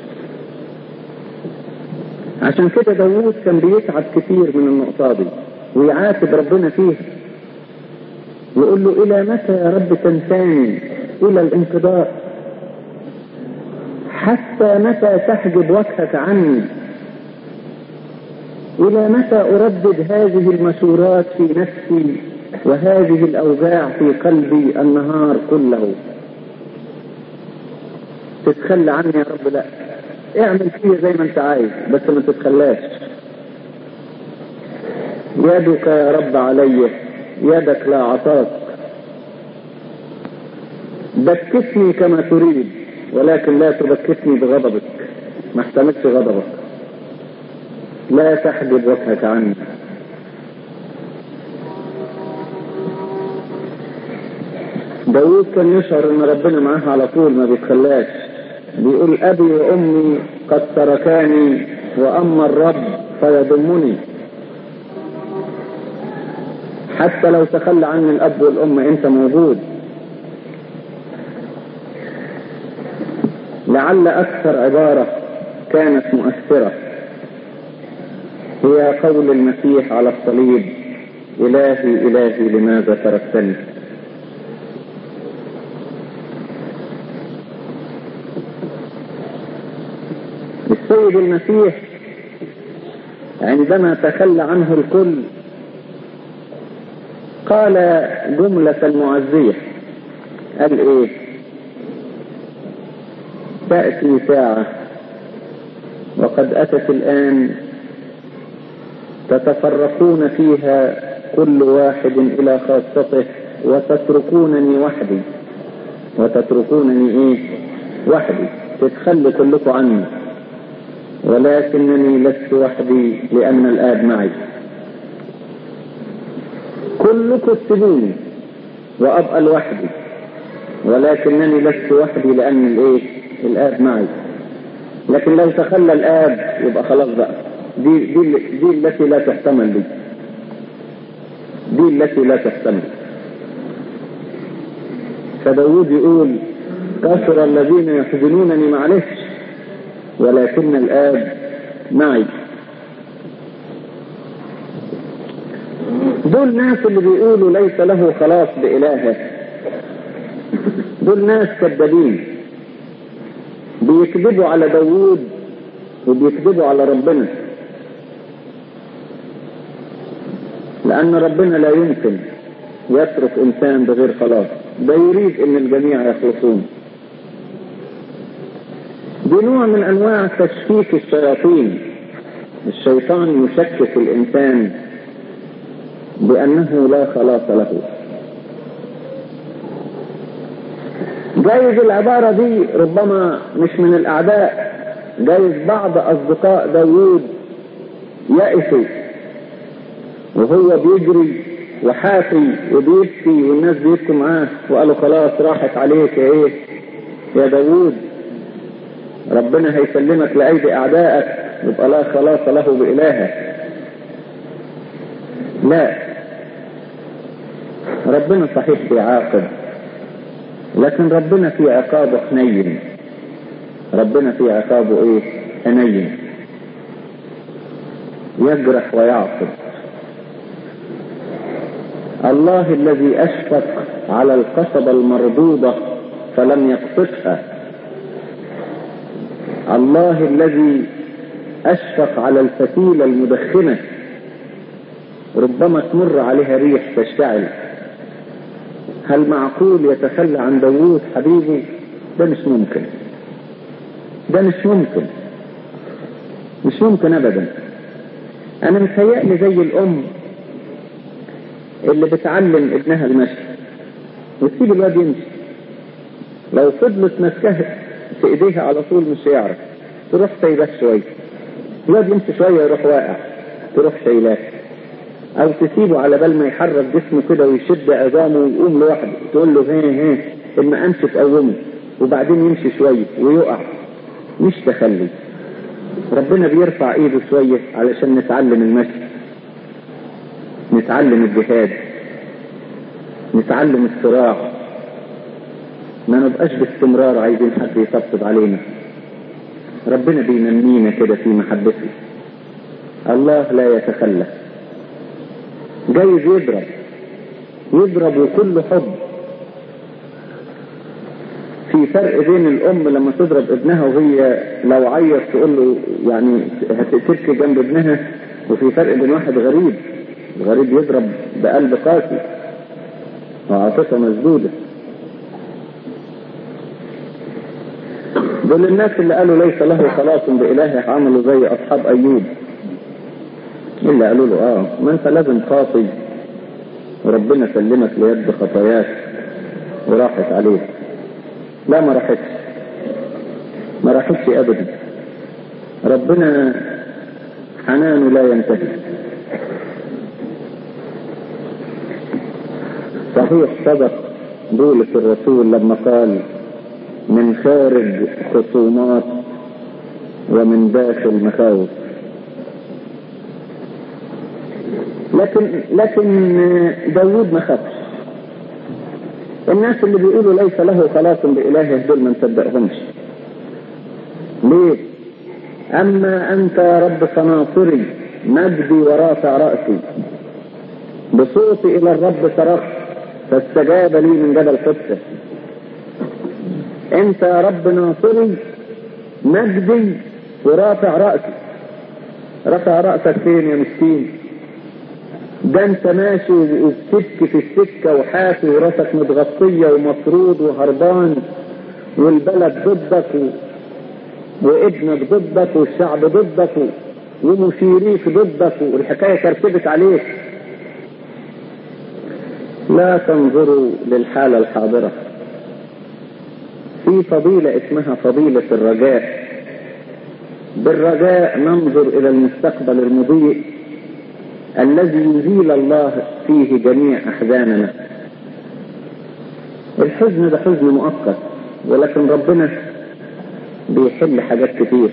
عشان كده داوود كان بيتعب كتير من النقطة دي ويعاتب ربنا فيها يقول له إلى متى يا رب تنساني إلى الانقضاء حتى متى تحجب وجهك عني إلى متى أردد هذه المشورات في نفسي وهذه الأوجاع في قلبي النهار كله تتخلى عني يا رب لا اعمل فيا زي ما انت عايز بس ما تتخلاش يدك يا رب علي يدك لا عطاك بكتني كما تريد ولكن لا تبكتني بغضبك ما احتملش غضبك لا تحجب وجهك عني داود كان يشعر ان ربنا معاه على طول ما بيتخلاش بيقول ابي وامي قد تركاني واما الرب فيضمني حتى لو تخلى عني الاب والام انت موجود لعل اكثر عباره كانت مؤثره هي قول المسيح على الصليب الهي الهي لماذا تركتني السيد المسيح عندما تخلى عنه الكل قال جملة معزية قال ايه تأتي ساعة وقد أتت الآن تتفرقون فيها كل واحد إلى خاصته وتتركونني وحدي وتتركونني ايه وحدي تتخلوا كلكم عني ولكنني لست وحدي لأن الآب معي كلكم تسيبوني وأبقى لوحدي ولكنني لست وحدي لأن الإيه؟ الآب معي لكن لو تخلى الآب يبقى خلاص بقى دي دي دي التي لا تحتمل دي دي التي لا تحتمل فداود يقول كثر الذين يحزنونني معلش ولكن الآب معي دول ناس اللي بيقولوا ليس له خلاص بإلهه دول ناس كذابين بيكذبوا على داوود وبيكذبوا على ربنا لأن ربنا لا يمكن يترك إنسان بغير خلاص ده يريد أن الجميع يخلصون بنوع من انواع تشكيك الشياطين الشيطان يشكك الانسان بانه لا خلاص له جايز العبارة دي ربما مش من الاعداء جايز بعض اصدقاء داوود يأسوا وهو بيجري وحافي وبيبكي والناس بيبكوا معاه وقالوا خلاص راحت عليك يا ايه يا داوود ربنا هيسلمك لأيدي أعدائك يبقى لا خلاص له بإلهك لا ربنا صحيح بيعاقب لكن ربنا في عقابه حنين ربنا في عقابه ايه حنين يجرح ويعصب الله الذي أشفق على القصبة المردودة فلم يقصفها الله الذي أشفق على الفتيلة المدخنة ربما تمر عليها ريح تشتعل هل معقول يتخلى عن داوود حبيبه ده مش ممكن ده مش ممكن مش ممكن ابدا انا متهيألي زي الام اللي بتعلم ابنها المشي وتسيب الواد يمشي لو فضلت ماسكاه في ايديها على طول مش هيعرف تروح سايباه شويه الواد يمشي شويه يروح واقع تروح شايلاه او تسيبه على بال ما يحرك جسمه كده ويشد عظامه ويقوم لوحده تقول له هي هي اما قامش تقومه وبعدين يمشي شويه ويقع مش تخلي ربنا بيرفع ايده شويه علشان نتعلم المشي نتعلم الجهاد نتعلم الصراع ما نبقاش باستمرار عايزين حد يطبطب علينا ربنا بينمينا كده في محبته الله لا يتخلى جايز يضرب يضرب وكله حب في فرق بين الام لما تضرب ابنها وهي لو عيط تقول له يعني هتتركي جنب ابنها وفي فرق بين واحد غريب الغريب يضرب بقلب قاسي وعاطفه مسدوده دول الناس اللي قالوا ليس له خلاص بإلهه عملوا زي أصحاب أيوب اللي قالوا له آه ما أنت لازم خاطي وربنا سلمك ليد خطاياك وراحت عليك لا ما راحتش ما راحتش أبدا ربنا حنانه لا ينتهي صحيح صدق بولس الرسول لما قال من خارج خصومات ومن داخل مخاوف لكن لكن داوود ما خافش الناس اللي بيقولوا ليس له خلاص بإلهه دول ما نصدقهمش ليه أما أنت يا رب فناصري مجدي ورافع رأسي بصوتي إلى الرب صرخت فاستجاب لي من جبل حسة انت يا رب ناصري مجدي ورافع رأسي رفع رأسك فين يا مسكين ده انت ماشي وبتبكي في السكة وحافي وراسك متغطية ومطرود وهربان والبلد ضدك و... وابنك ضدك والشعب ضدك و... ومشيريك ضدك والحكاية ترتبت عليك لا تنظروا للحالة الحاضرة في فضيلة اسمها فضيلة الرجاء بالرجاء ننظر إلى المستقبل المضيء الذي يزيل الله فيه جميع أحزاننا الحزن ده حزن مؤقت ولكن ربنا بيحل حاجات كتير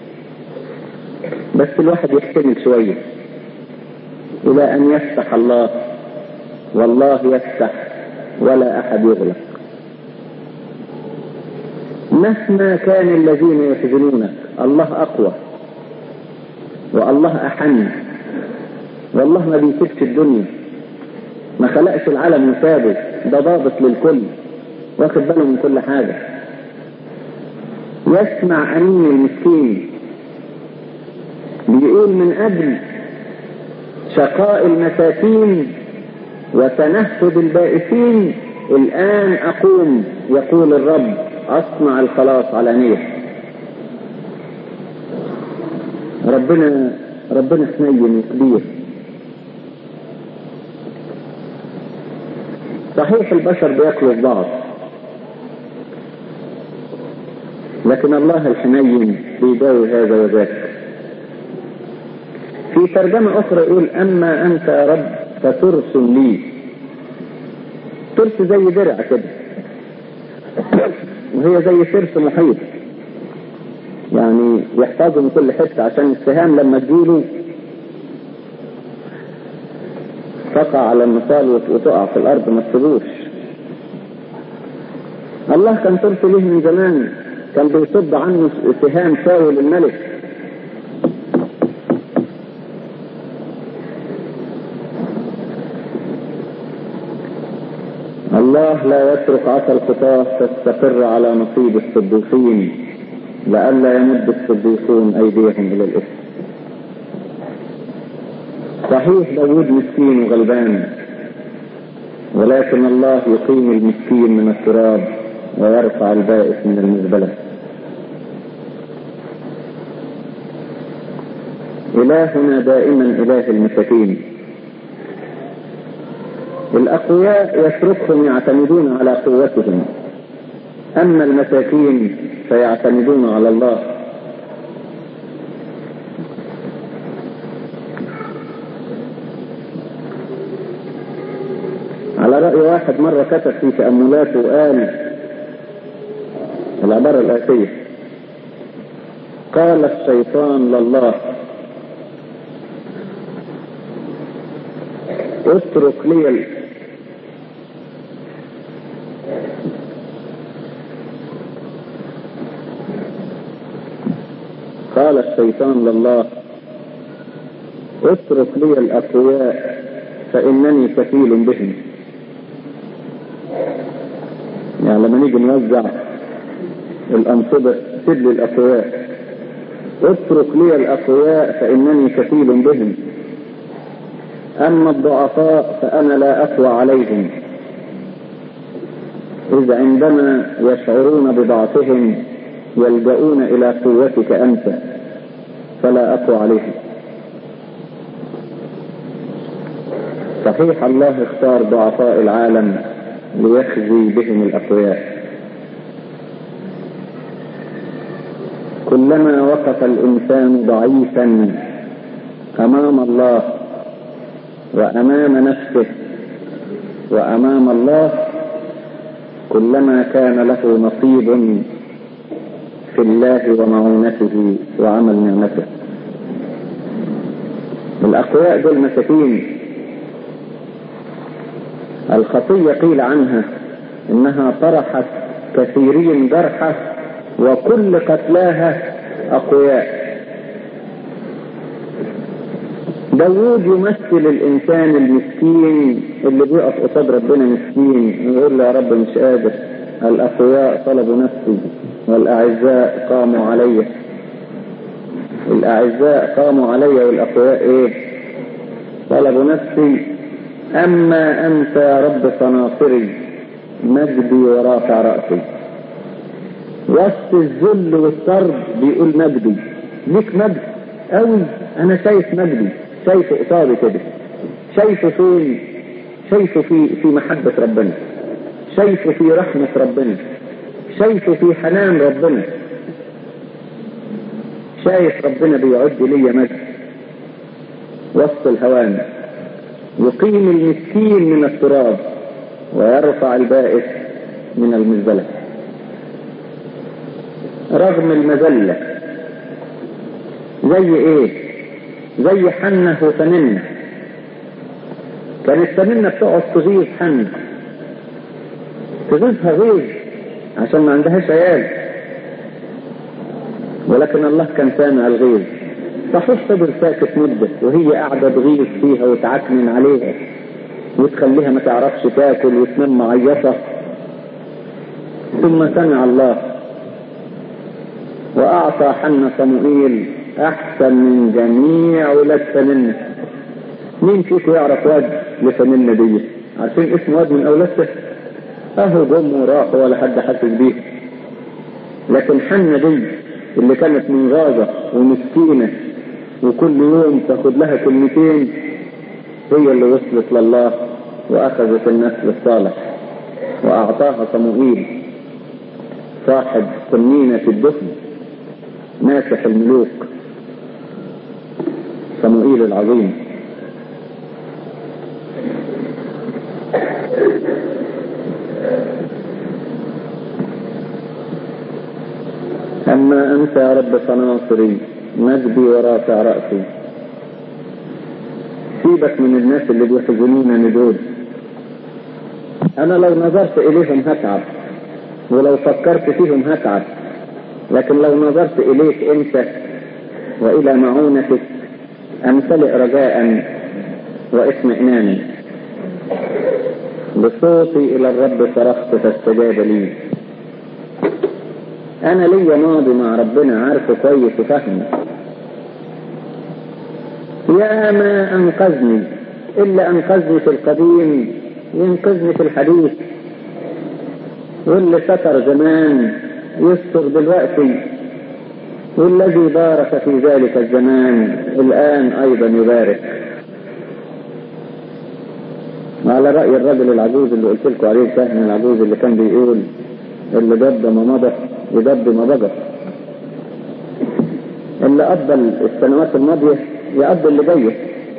بس الواحد يحتمل شوية إلى أن يفتح الله والله يفتح ولا أحد يغلق مهما كان الذين يحزنونك الله أقوى والله أحن والله ما بيسيبش الدنيا ما خلقش العالم وسابه ده ضابط للكل واخد باله من كل حاجة يسمع أنين المسكين بيقول من أجل شقاء المساكين وتنهد البائسين الآن أقوم يقول الرب أصنع الخلاص علانية ربنا ربنا حنين كبير صحيح البشر بياكلوا البعض لكن الله الحنين بيداوي هذا وذاك في ترجمة أخرى يقول أما أنت يا رب فترس لي ترس زي درع كده وهي زي ترس محيط يعني يحتاجه من كل حتة عشان السهام لما تجيله تقع على النصال وتقع في الأرض ما تسيبوش الله كان ترس له من زمان كان بيصد عنه سهام شاول الملك الله لا يترك عصا الخطاة تستقر على نصيب الصديقين لئلا يمد الصديقون أيديهم إلى الإثم صحيح داود مسكين وغلبان ولكن الله يقيم المسكين من التراب ويرفع البائس من المزبلة إلهنا دائما إله المساكين الأقوياء يتركهم يعتمدون على قوتهم أما المساكين فيعتمدون على الله على رأي واحد مرة كتب في تأملاته قال العبارة الآتية قال الشيطان لله اترك لي قال الشيطان لله اترك لي الأقوياء فإنني كفيل بهم يعني لما نيجي نوزع الأنصبة سيب لي الأقوياء اترك لي الأقوياء فإنني كفيل بهم أما الضعفاء فأنا لا أقوى عليهم إذ عندما يشعرون بضعفهم يلجؤون إلى قوتك أنت فلا أقوى عليهم صحيح الله اختار ضعفاء العالم ليخزي بهم الأقوياء كلما وقف الإنسان ضعيفا أمام الله وأمام نفسه وأمام الله كلما كان له نصيب في الله ومعونته وعمل نعمته الأقوياء دول مساكين الخطية قيل عنها إنها طرحت كثيرين جرحى وكل قتلاها أقوياء داوود يمثل الإنسان المسكين اللي بيقف قصاد ربنا مسكين يقول له يا رب مش قادر الأقوياء طلبوا نفسي والأعزاء قاموا علي الأعزاء قاموا علي والأقوياء إيه طلبوا نفسي أما أنت يا رب فناصري مجدي ورافع رأسي وسط الذل والطرد بيقول مجدي ليك مجد قوي أنا شايف مجدي شايفه قصادي كده شايفه فين شايفه في في محبة ربنا شايفه في رحمة ربنا شايفه في حنان ربنا شايف ربنا بيعد لي مجد وسط الهوان يقيم المسكين من التراب ويرفع البائس من المزبلة رغم المذلة زي ايه زي حنة وتمنة كانت تمنة بتقعد تغيظ حنة تغيظها غيظ عشان ما عندهاش عيال ولكن الله كان سامع الغيظ صحيح صبر ساكت مدة وهي قاعدة تغيظ فيها وتعكنن عليها وتخليها ما تعرفش تاكل وتنام معيطة ثم سمع الله وأعطى حنا صموئيل أحسن من جميع ولاد فننة مين فيكم يعرف واد لفننة دي عارفين اسم واد من أولادته أهو جم وراحوا ولا حد حاسس بيه لكن حنة دي اللي كانت منغاظة ومسكينة وكل يوم تاخد لها كلمتين هي اللي وصلت لله وأخذت النسل الصالح وأعطاها صموئيل صاحب قنينة الدفن ماسح الملوك صموئيل العظيم أما أنت يا رب فناصري مجدي ورافع رأسي سيبك من الناس اللي بيحزنونني دول أنا لو نظرت إليهم هتعب ولو فكرت فيهم هتعب لكن لو نظرت إليك أنت وإلى معونتك أمتلئ رجاء واطمئنانا بصوتي إلى الرب صرخت فاستجاب لي أنا ليا ماضي مع ربنا عارفه كويس وفهمه يا ما أنقذني إلا أنقذني في القديم ينقذني في الحديث واللي ستر زمان يستر دلوقتي والذي بارك في ذلك الزمان الآن أيضا يبارك على رأي الرجل العجوز اللي قلت لكم عليه الكاهن العجوز اللي كان بيقول اللي ضد ما مضى يضد ما بقى اللي قضى السنوات الماضية يقضي اللي جايه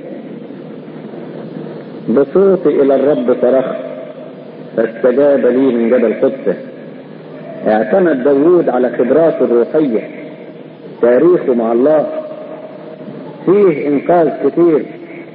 بصوتي إلى الرب صرخت فاستجاب لي من جبل قدسه اعتمد داوود على خبراته الروحية تاريخه مع الله فيه انقاذ كتير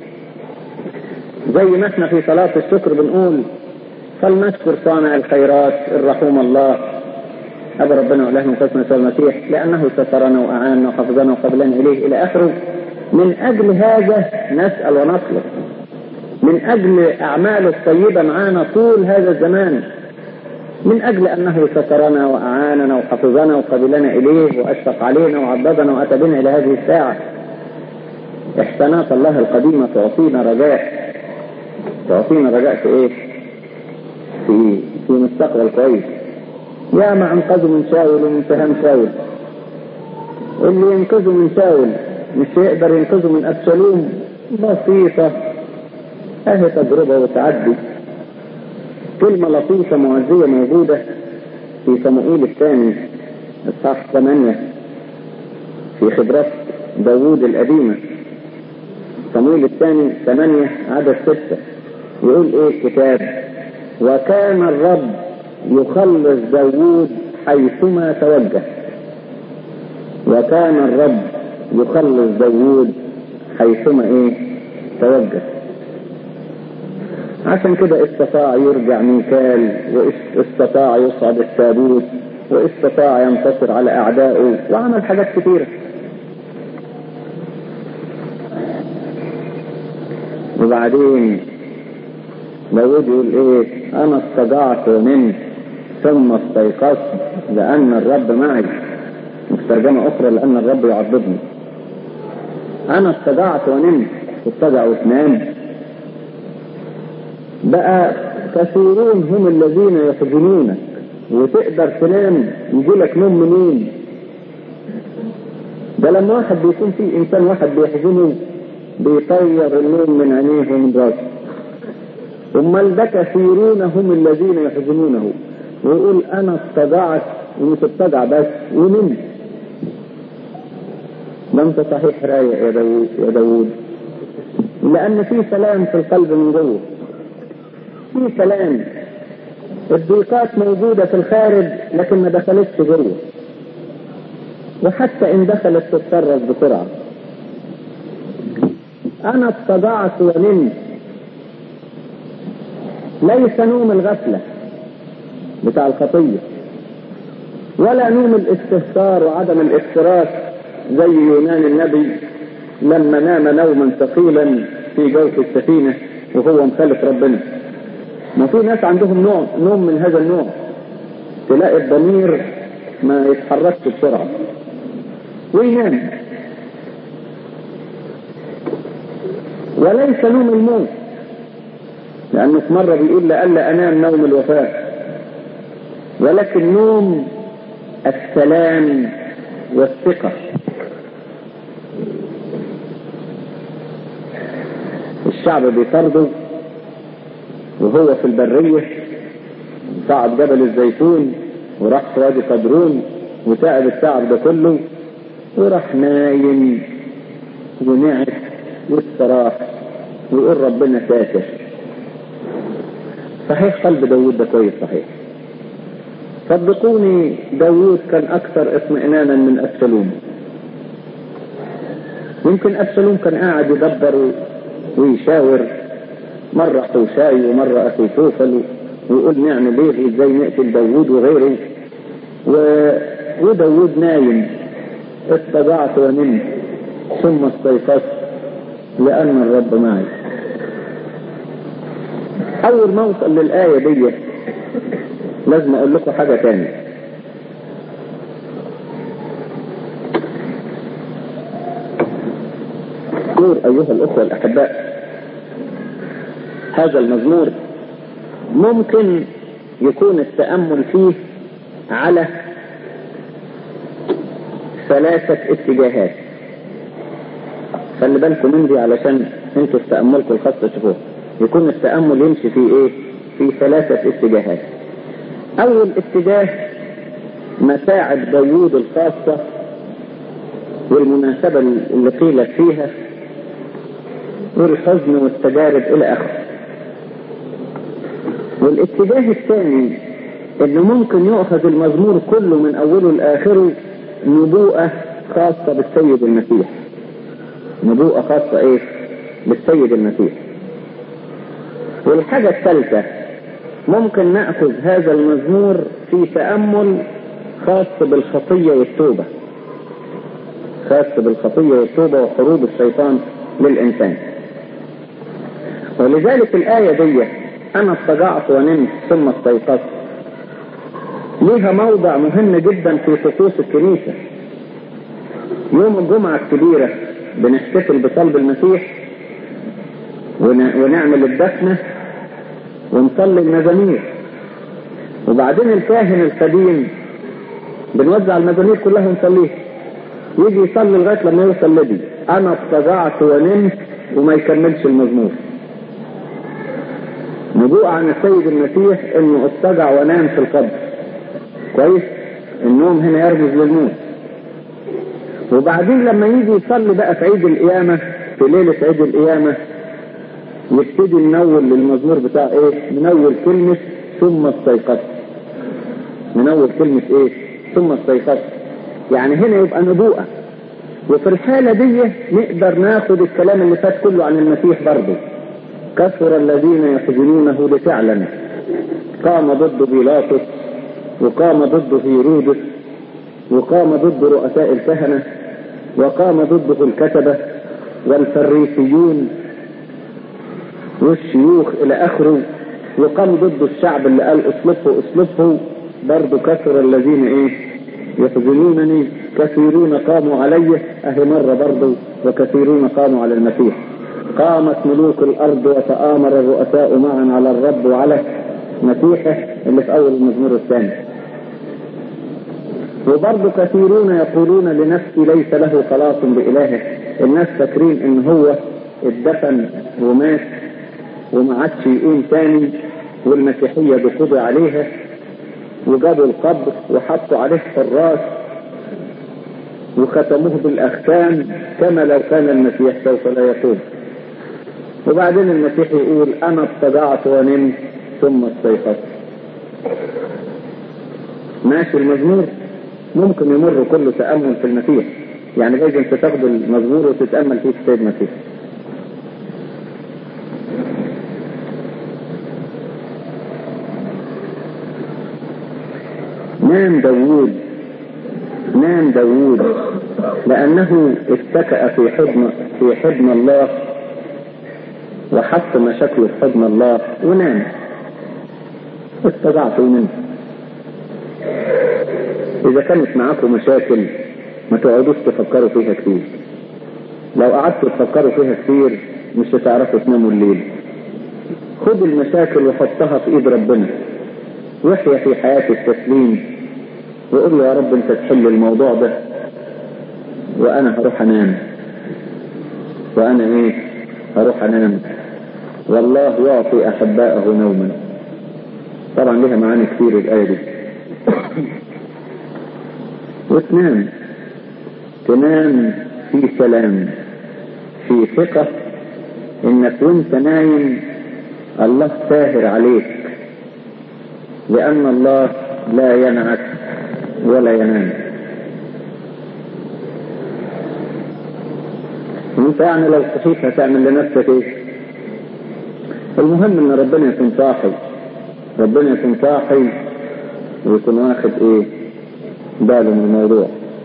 زي ما احنا في صلاة الشكر بنقول فلنشكر صانع الخيرات الرحوم الله أبو ربنا وإله من قسم المسيح لأنه سترنا وأعاننا وحفظنا وقبلنا إليه إلى آخره من أجل هذا نسأل ونطلب من أجل أعماله الطيبة معانا طول هذا الزمان من أجل أنه سترنا وأعاننا وحفظنا وقبلنا إليه وأشفق علينا وعضدنا وأتى بنا إلى هذه الساعة إحسانات الله القديمة تعطينا رجاء تعطينا رجاء في إيه؟ في في مستقبل كويس يا ما أنقذوا من شاول ومن سهام شاول اللي ينقذوا من شاول مش يقدر ينقذوا من أبشالوم بسيطة أهي تجربة وتعدي كلمة لطيفة معزية موجودة في صموئيل الثاني إصحاح 8 في خبرات داوود القديمة صموئيل الثاني 8 عدد 6 يقول إيه الكتاب وكان الرب يخلص داوود حيثما توجه وكان الرب يخلص داوود حيثما ايه توجه عشان كده استطاع يرجع ميكال واستطاع يصعد التابوت واستطاع ينتصر على اعدائه وعمل حاجات كثيره وبعدين داود يقول ايه انا استطعت ومنت ثم استيقظت لان الرب معي مش ترجمة أخرى لأن الرب يعضدني أنا استدعت ونمت استدع وتنام بقى كثيرون هم الذين يحزنونك وتقدر تنام يجيلك نوم منين ده لما واحد بيكون في إنسان واحد بيحزنه بيطير النوم من عينيه ومن راسه أمال ده كثيرون هم الذين يحزنونه ويقول أنا استدعت ومش استدع بس ونمت ده انت صحيح رايق يا داوود يا داوود لان في سلام في القلب من جوه في سلام الضيقات موجوده في الخارج لكن ما دخلتش جوه وحتى ان دخلت تتصرف بسرعه انا اتضعت ونمت ليس نوم الغفله بتاع الخطيه ولا نوم الاستهتار وعدم الافتراس زي يونان النبي لما نام نوما ثقيلا في جوف السفينة وهو مخالف ربنا ما في ناس عندهم نوع نوم من هذا النوع تلاقي الضمير ما يتحركش بسرعة وينام وليس نوم الموت لأنه في مرة بيقول لألا أنام نوم الوفاة ولكن نوم السلام والثقة الشعب بيطرده وهو في البرية صعد جبل الزيتون وراح في وادي قدرون وتعب التعب ده كله وراح نايم ونعس واستراح ويقول ربنا ساتر صحيح قلب داوود ده كويس صحيح صدقوني داوود كان اكثر اطمئنانا من ابشالوم يمكن ابشالوم كان قاعد يدبر ويشاور مرة حوشاي ومرة أخي توفل ويقول نعمل ايه ازاي نقتل داوود وغيره و... وداوود نايم استضعت ونمت ثم استيقظت لأن الرب معي أول ما أوصل للآية دي لازم أقول لكم حاجة تانية مزمور أيها الأخوة الأحباء هذا المزمور ممكن يكون التأمل فيه على ثلاثة اتجاهات خلي بالكم من دي علشان انتوا استأملكم الخاص تشوفوه يكون التأمل يمشي في ايه في ثلاثة اتجاهات اول اتجاه مساعد داوود الخاصة والمناسبة اللي قيلت فيها والحزن والتجارب الى اخره والاتجاه الثاني انه ممكن يؤخذ المزمور كله من اوله لاخره نبوءة خاصة بالسيد المسيح نبوءة خاصة ايه بالسيد المسيح والحاجة الثالثة ممكن نأخذ هذا المزمور في تأمل خاص بالخطية والتوبة خاص بالخطية والتوبة وحروب الشيطان للإنسان ولذلك الآية دي أنا اضطجعت ونمت ثم استيقظت ليها موضع مهم جدا في طقوس الكنيسة يوم الجمعة الكبيرة بنحتفل بصلب المسيح ونعمل الدفنة ونصلي المزامير وبعدين الكاهن القديم بنوزع المزامير كلها ونصليها يجي يصلي لغاية لما يوصل لدي أنا اضطجعت ونمت وما يكملش المزمور نبوء عن السيد المسيح انه اضطجع ونام في القبر كويس النوم هنا يرمز للموت وبعدين لما يجي يصلي بقى في عيد القيامة في ليلة عيد القيامة يبتدي منول للمزمور بتاع ايه منول كلمة ثم استيقظت منول كلمة ايه ثم استيقظت يعني هنا يبقى نبوءة وفي الحالة دي نقدر ناخد الكلام اللي فات كله عن المسيح برضه كثر الذين يحزنونه لتعلم قام ضد بيلاطس وقام ضد هيرودس وقام ضد رؤساء الكهنة وقام ضده الكتبة والفريسيون والشيوخ إلى آخره وقام ضد الشعب اللي قال اصلفه اصلفه برضه كثر الذين ايه يحزنونني كثيرون قاموا علي اهي مرة برضه وكثيرون قاموا على المسيح قامت ملوك الارض وتآمر الرؤساء معا على الرب وعلى مسيحه اللي في اول المزمور الثاني وبرضه كثيرون يقولون لنفسي ليس له خلاص بإلهه الناس فاكرين ان هو اتدفن ومات وما عادش يقوم تاني والمسيحية بقضي عليها وجابوا القبر وحطوا عليه حراس وختموه بالأختام كما لو كان المسيح سوف لا يقوم وبعدين المسيح يقول أنا اضطجعت ونمت ثم استيقظت ماشي المزمور ممكن يمر كله تأمل في المسيح يعني جايز انت تاخد المزمور وتتأمل فيه السيد المسيح نام داوود نام داوود لأنه اتكأ في حضن في حضن الله وحط مشاكله في حضن الله ونام استطعت منه إذا كانت معاكم مشاكل ما تقعدوش تفكروا فيها كتير لو قعدتوا تفكروا فيها كتير مش هتعرفوا تناموا الليل خد المشاكل وحطها في ايد ربنا واحيا في حياة التسليم وقول له يا رب انت تحل الموضوع ده وانا هروح انام وانا ايه هروح انام والله يعطي احبائه نوما طبعا لها معاني كتير الايه دي وتنام تنام في سلام في ثقة انك وانت نايم الله ساهر عليك لان الله لا ينعس ولا ينام وانت يعني لو صحيت هتعمل لنفسك ايه المهم ان ربنا يكون صاحي ربنا يكون صاحي ويكون واخد ايه باله من الموضوع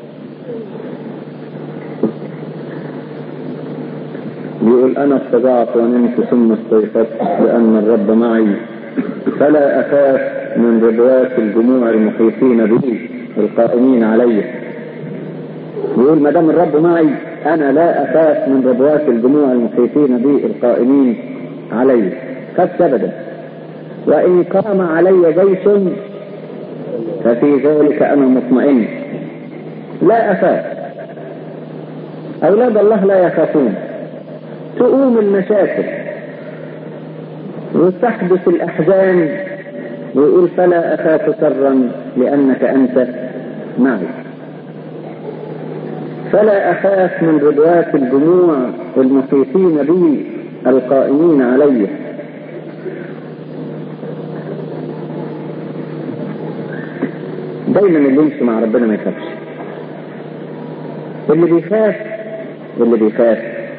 يقول انا استطعت ونمت ثم استيقظت لان الرب معي فلا اخاف من ربوات الجموع المحيطين بي القائمين علي يقول ما دام الرب معي انا لا اخاف من ربوات الجموع المحيطين بي القائمين علي خفت ابدا وان قام علي جيش ففي ذلك انا مطمئن لا اخاف اولاد الله لا يخافون تقوم المشاكل وتحدث الاحزان ويقول فلا اخاف شرا لانك انت معي فلا اخاف من ربوات الجموع المحيطين بي القائمين علي دايما اللي يمشي مع ربنا ما يخافش اللي بيخاف اللي بيخاف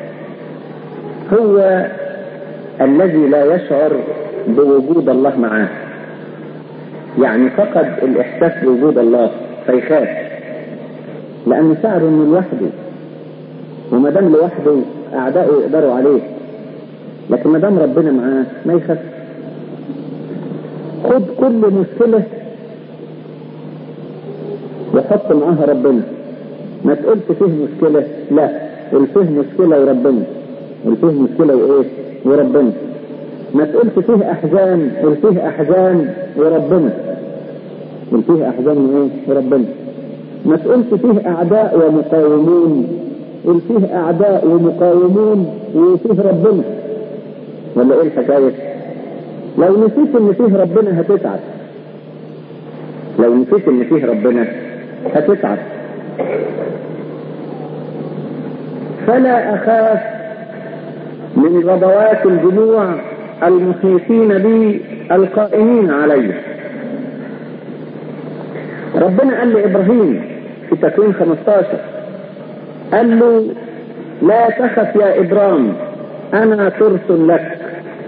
هو الذي لا يشعر بوجود الله معاه يعني فقد الاحساس بوجود الله فيخاف لانه شعر انه لوحده وما دام لوحده اعدائه يقدروا عليه لكن ما دام ربنا معاه ما يخاف خد كل مشكلة وحط معاها ربنا ما تقولش فيه مشكلة لا قول فيه مشكلة وربنا قول فيه مشكلة وايه وربنا ما تقولش فيه احزان قول فيه احزان وربنا قول فيه احزان وايه وربنا ما تقولش فيه اعداء ومقاومون قول فيه اعداء ومقاومون وفيه ربنا ولا ايه الحكايه لو نسيت ان فيه ربنا هتتعب لو نسيت ان فيه ربنا هتتعب فلا اخاف من غضوات الجموع المحيطين بي القائمين علي ربنا قال لابراهيم في تكوين 15 قال له لا تخف يا ابرام انا ترس لك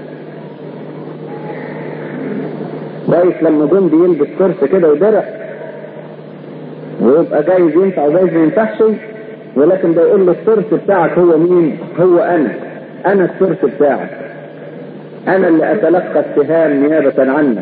كويس لما جندي يلبس كرسي كده ودرع ويبقى جايز ينفع وجايز ما ينفعش ولكن ده يقول له الترس بتاعك هو مين؟ هو انا انا الترس بتاعك انا اللي اتلقى السهام نيابة عنك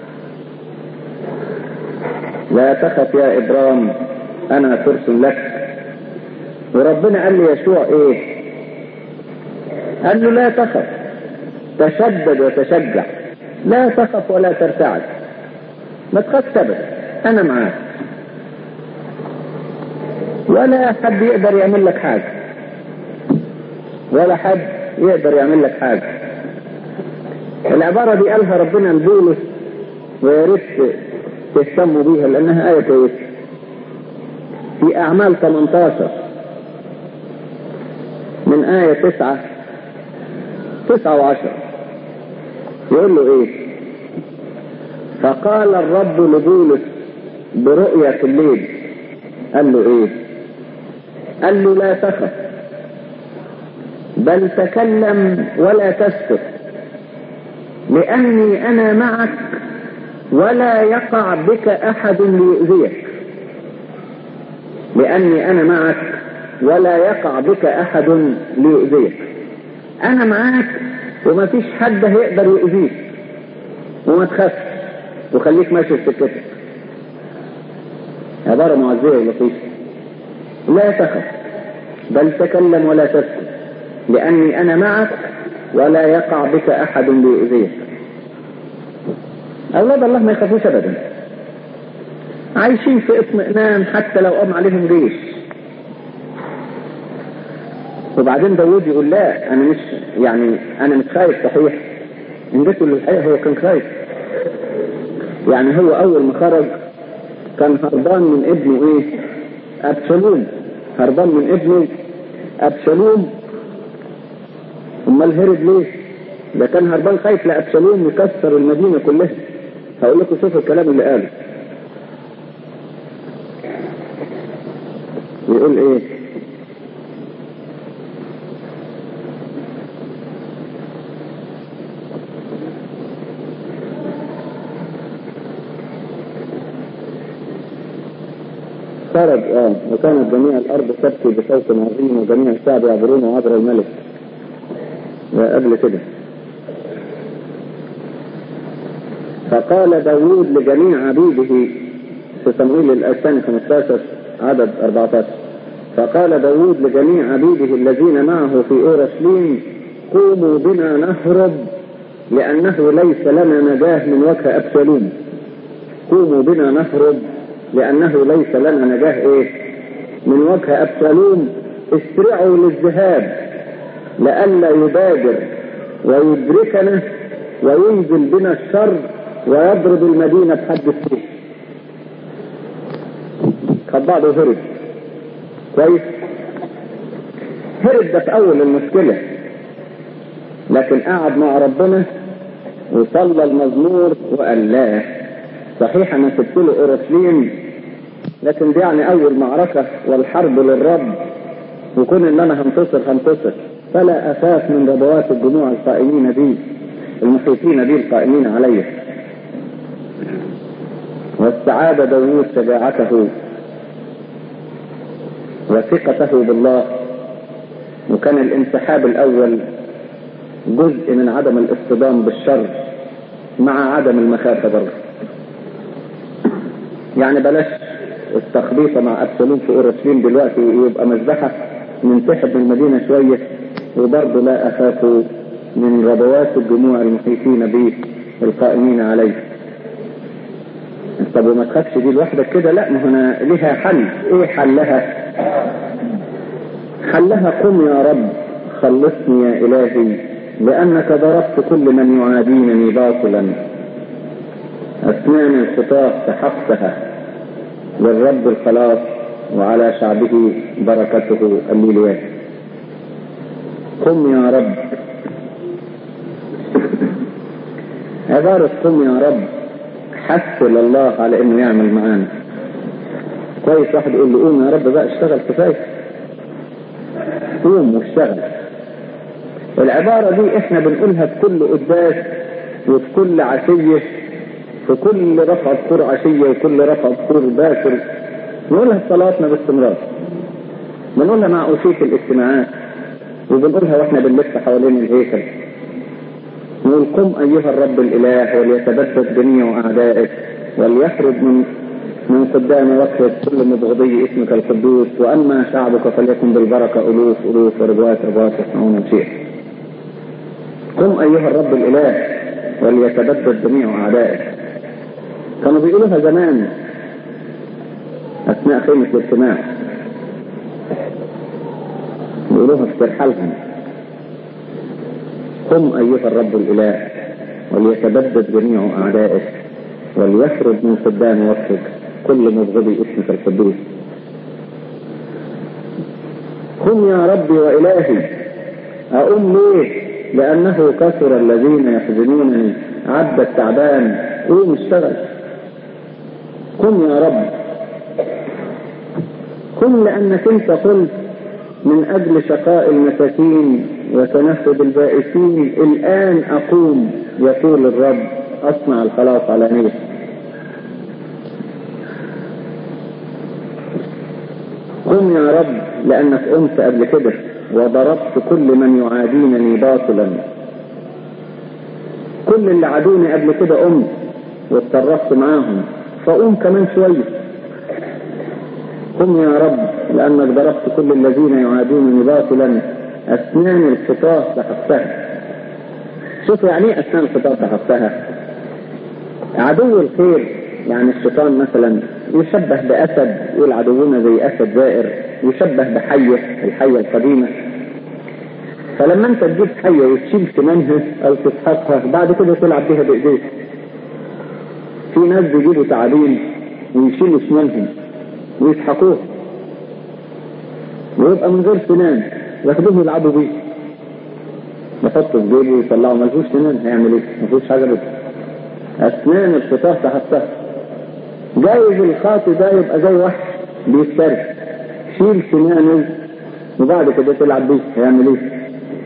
لا تخف يا ابرام انا ترس لك وربنا قال لي يشوع ايه قال له لا تخف تشدد وتشجع لا تخف ولا ترتعد ما تخافش ابدا انا معاك ولا حد يقدر يعمل لك حاجه ولا حد يقدر يعمل لك حاجه العباره دي قالها ربنا لبولس ويا ريت تهتموا بيها لانها ايه كويسه في اعمال 18 من آية تسعة تسعة وعشرة يقول له ايه فقال الرب لبولس برؤية الليل قال له ايه قال له لا تخف بل تكلم ولا تسكت لأني أنا معك ولا يقع بك أحد ليؤذيك لأني أنا معك ولا يقع بك أحد ليؤذيك أنا معاك وما فيش حد هيقدر يؤذيك وما تخافش وخليك ماشي في سكتك عبارة معزية ولطيفة لا تخف بل تكلم ولا تسكت لأني أنا معك ولا يقع بك أحد ليؤذيك أولاد الله ما يخافوش أبدا عايشين في اطمئنان حتى لو قام عليهم جيش وبعدين داوود يقول لا انا مش يعني انا مش خايف صحيح ان جيت للحقيقه هو كان خايف يعني هو اول ما خرج كان هربان من ابنه ايه ابشالوم هربان من ابنه ابشالوم امال هرب ليه ده كان هربان خايف لابشالوم يكسر المدينه كلها هقول لكم شوفوا الكلام اللي قاله يقول ايه خرج اه وكانت جميع الارض تبكي بصوت عظيم وجميع الشعب يعبرون عبر الملك وقبل كده فقال داوود لجميع عبيده في صمويل الثاني 15 عدد 14 فقال داوود لجميع عبيده الذين معه في اورشليم قوموا بنا نهرب لانه ليس لنا نجاه من وجه ابشالوم قوموا بنا نهرب لأنه ليس لنا نجاه إيه من وجه أبشالوم اسرعوا للذهاب لئلا يبادر ويدركنا وينزل بنا الشر ويضرب المدينة بحد السيف خد بعضه هرب كويس هرب ده في أول المشكلة لكن قعد مع ربنا وصلى المزمور وقال لا صحيح انا سبت له اورشليم لكن دي يعني اول معركة والحرب للرب وكون ان انا هنتصر هنتصر فلا اخاف من ربوات الجموع القائمين بي المحيطين بي القائمين علي واستعاد داوود شجاعته وثقته بالله وكان الانسحاب الاول جزء من عدم الاصطدام بالشر مع عدم المخافة برضه يعني بلاش التخبيطة مع أبسلوم في أورشليم دلوقتي يبقى مذبحة ننسحب من المدينة شوية وبرضه لا أخاف من ربوات الجموع المحيطين بي القائمين عليه طب وما تخافش دي لوحدك كده لا ما هنا لها حل ايه حلها حلها قم يا رب خلصني يا إلهي لأنك ضربت كل من يعادينني باطلا أسنان الخطاة سحقتها للرب الخلاص وعلى شعبه بركته الليليات قم يا رب عبارة قم يا رب حث لله على انه يعمل معانا كويس واحد يقول له قوم يا رب بقى اشتغل كفايه قوم واشتغل العبارة دي احنا بنقولها في كل قداس وفي كل عشية في كل رفع بخور عشية وكل رفع بخور باكر نقولها في صلاتنا باستمرار بنقولها مع أوشية الاجتماعات وبنقولها واحنا بنلف حوالين الهيكل نقول قم أيها الرب الإله وليتبدد جميع أعدائك وليخرج من من قدام وقفة كل مبغضي اسمك القدوس وأما شعبك فليكن بالبركة ألوف ألوف وربوات ربوات يصنعون الشيء قم أيها الرب الإله وليتبدد جميع أعدائك كانوا بيقولوها زمان أثناء خيمة الاجتماع بيقولوها في ترحالهم قم أيها الرب الإله وليتبدد جميع أعدائك وليخرج من قدام وقتك كل مبغضي اسمك القدوس قم يا ربي وإلهي أقوم ليه لأنه كثر الذين يحزنونني عبد التعبان قوم اشتغل قم يا رب قم لأنك انت قلت من أجل شقاء المساكين وتنفذ البائسين الآن أقوم يقول الرب أصنع الخلاص على نية قم يا رب لأنك قمت قبل كده وضربت كل من يعادينني باطلا كل اللي عادوني قبل كده قمت واتصرفت معاهم فقوم كمان شوية قم يا رب لأنك ضربت كل الذين يعادونني باطلا أسنان الخطاة سحقتها شوف يعني ايه أسنان الخطاة سحقتها عدو الخير يعني الشيطان مثلا يشبه بأسد يقول عدونا زي أسد زائر يشبه بحية الحية القديمة فلما انت تجيب حية وتشيل سنانها او تسحقها بعد كده تلعب بيها بايديك في ناس بيجيبوا تعابين ويشيلوا سنانهم ويسحقوها ويبقى من غير سنان ياخدوه يلعبوا بيه يحطوا في جيبه ويطلعوا ملهوش سنان هيعمل ايه؟ مفيش حاجة بيه أسنان الشيطان تحطها جايز الخاطي ده يبقى زي وحش بيفترس شيل سنانه وبعد كده تلعب بيه هيعمل ايه؟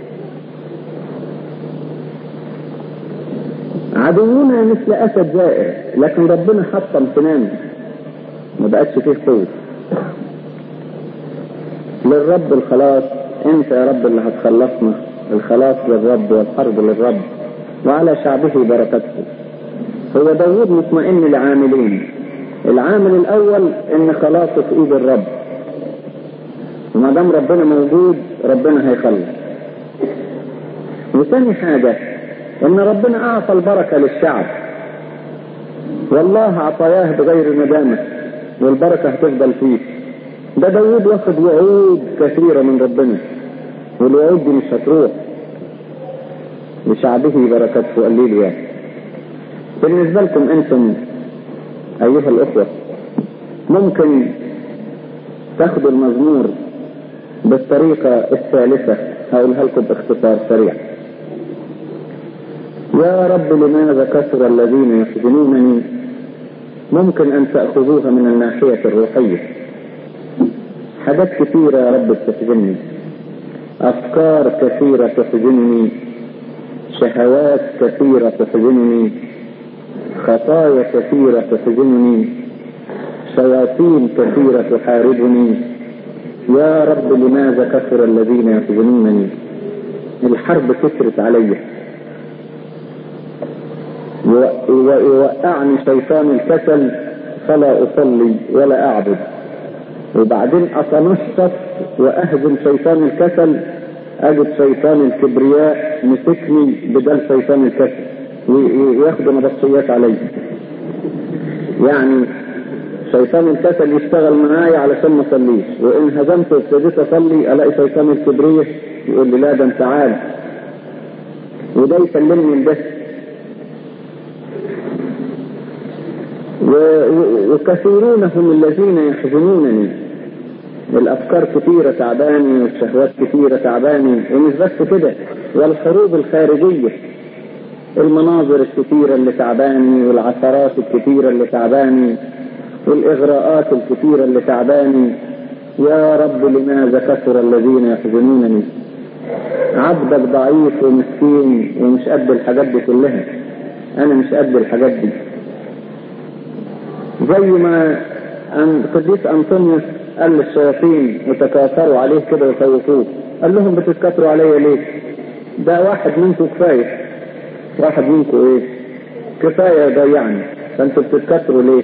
عدونا مثل اسد زائر لكن ربنا حطم سنانه ما بقتش فيه قوه للرب الخلاص انت يا رب اللي هتخلصنا الخلاص للرب والحرب للرب وعلى شعبه بركته هو داود مطمئن لعاملين العامل الاول ان خلاصه في ايد الرب وما دام ربنا موجود ربنا هيخلص وثاني حاجة ان ربنا اعطى البركة للشعب والله اعطياه بغير ندامة والبركة هتفضل فيه ده داود واخد وعود كثيرة من ربنا والوعود دي مش هتروح لشعبه بركته قال لي يعني بالنسبة لكم انتم ايها الاخوة ممكن تاخدوا المزمور بالطريقة الثالثة هقولها لكم باختصار سريع يا رب لماذا كثر الذين يحزنونني ممكن ان تأخذوها من الناحية الروحية حاجات كثيرة يا رب بتحزنني افكار كثيرة تحزنني شهوات كثيرة تحزنني خطايا كثيرة تحزنني شياطين كثيرة تحاربني يا رب لماذا كثر الذين يحزنونني الحرب كثرت عليا ويوقعني شيطان الكسل فلا أصلي ولا أعبد وبعدين أتنشط وأهزم شيطان الكسل أجد شيطان الكبرياء مسكني بدل شيطان الكسل وياخد نبطيات علي يعني شيطان الكسل يشتغل معايا علشان ما اصليش وان هزمت وابتديت اصلي الاقي شيطان الكبرية يقول لي لا ده انت عال وده يسلمني لده وكثيرون هم الذين يحزنونني الافكار كثيرة تعباني والشهوات كثيرة تعباني ومش بس كده والحروب الخارجية المناظر الكثيرة اللي تعباني والعثرات الكثيرة اللي تعباني والإغراءات الكثيرة اللي تعباني يا رب لماذا كثر الذين يحزنونني عبدك ضعيف ومسكين ومش قد الحاجات دي كلها أنا مش قد الحاجات دي زي ما أن قديس أنطونيوس قال للشياطين وتكاثروا عليه كده وخوفوه قال لهم بتتكاثروا عليا ليه؟ ده واحد منكم كفايه واحد منكم ايه كفاية يضيعني فانتوا بتتكسروا ليه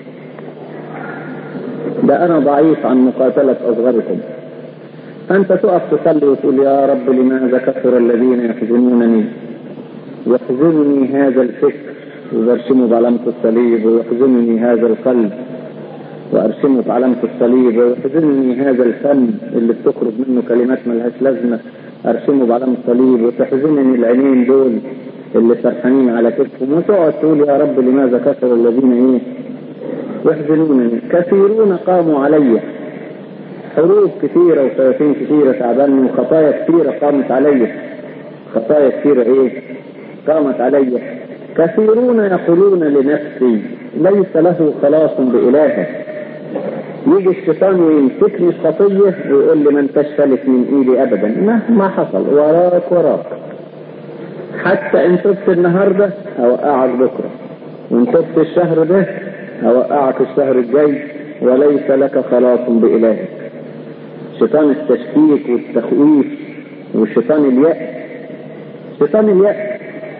ده انا ضعيف عن مقاتلة اصغركم انت تقف تصلي وتقول يا رب لماذا كثر الذين يحزنونني يحزنني هذا الفكر وبرسمه بعلامة الصليب ويحزنني هذا القلب وارسمه بعلامة الصليب ويحزنني هذا الفم اللي بتخرج منه كلمات ملهاش لازمة ارسمه بعلامة الصليب وتحزنني العينين دول اللي سرحانين على كتفهم وتقعد تقول يا رب لماذا كثر الذين ايه يحزنونني كثيرون قاموا علي حروب كثيرة وشياطين كثيرة تعباني وخطايا كثيرة قامت علي خطايا كثيرة ايه قامت علي كثيرون يقولون لنفسي ليس له خلاص بإلهه يجي الشيطان ويمسكني خطية ويقول لي ما انتش فلت من ايدي ابدا مهما حصل وراك وراك حتى ان تبت النهاردة اوقعك بكرة وان تبت الشهر ده اوقعك الشهر الجاي وليس لك خلاص بإلهك شيطان التشكيك والتخويف وشيطان اليأس شيطان اليأس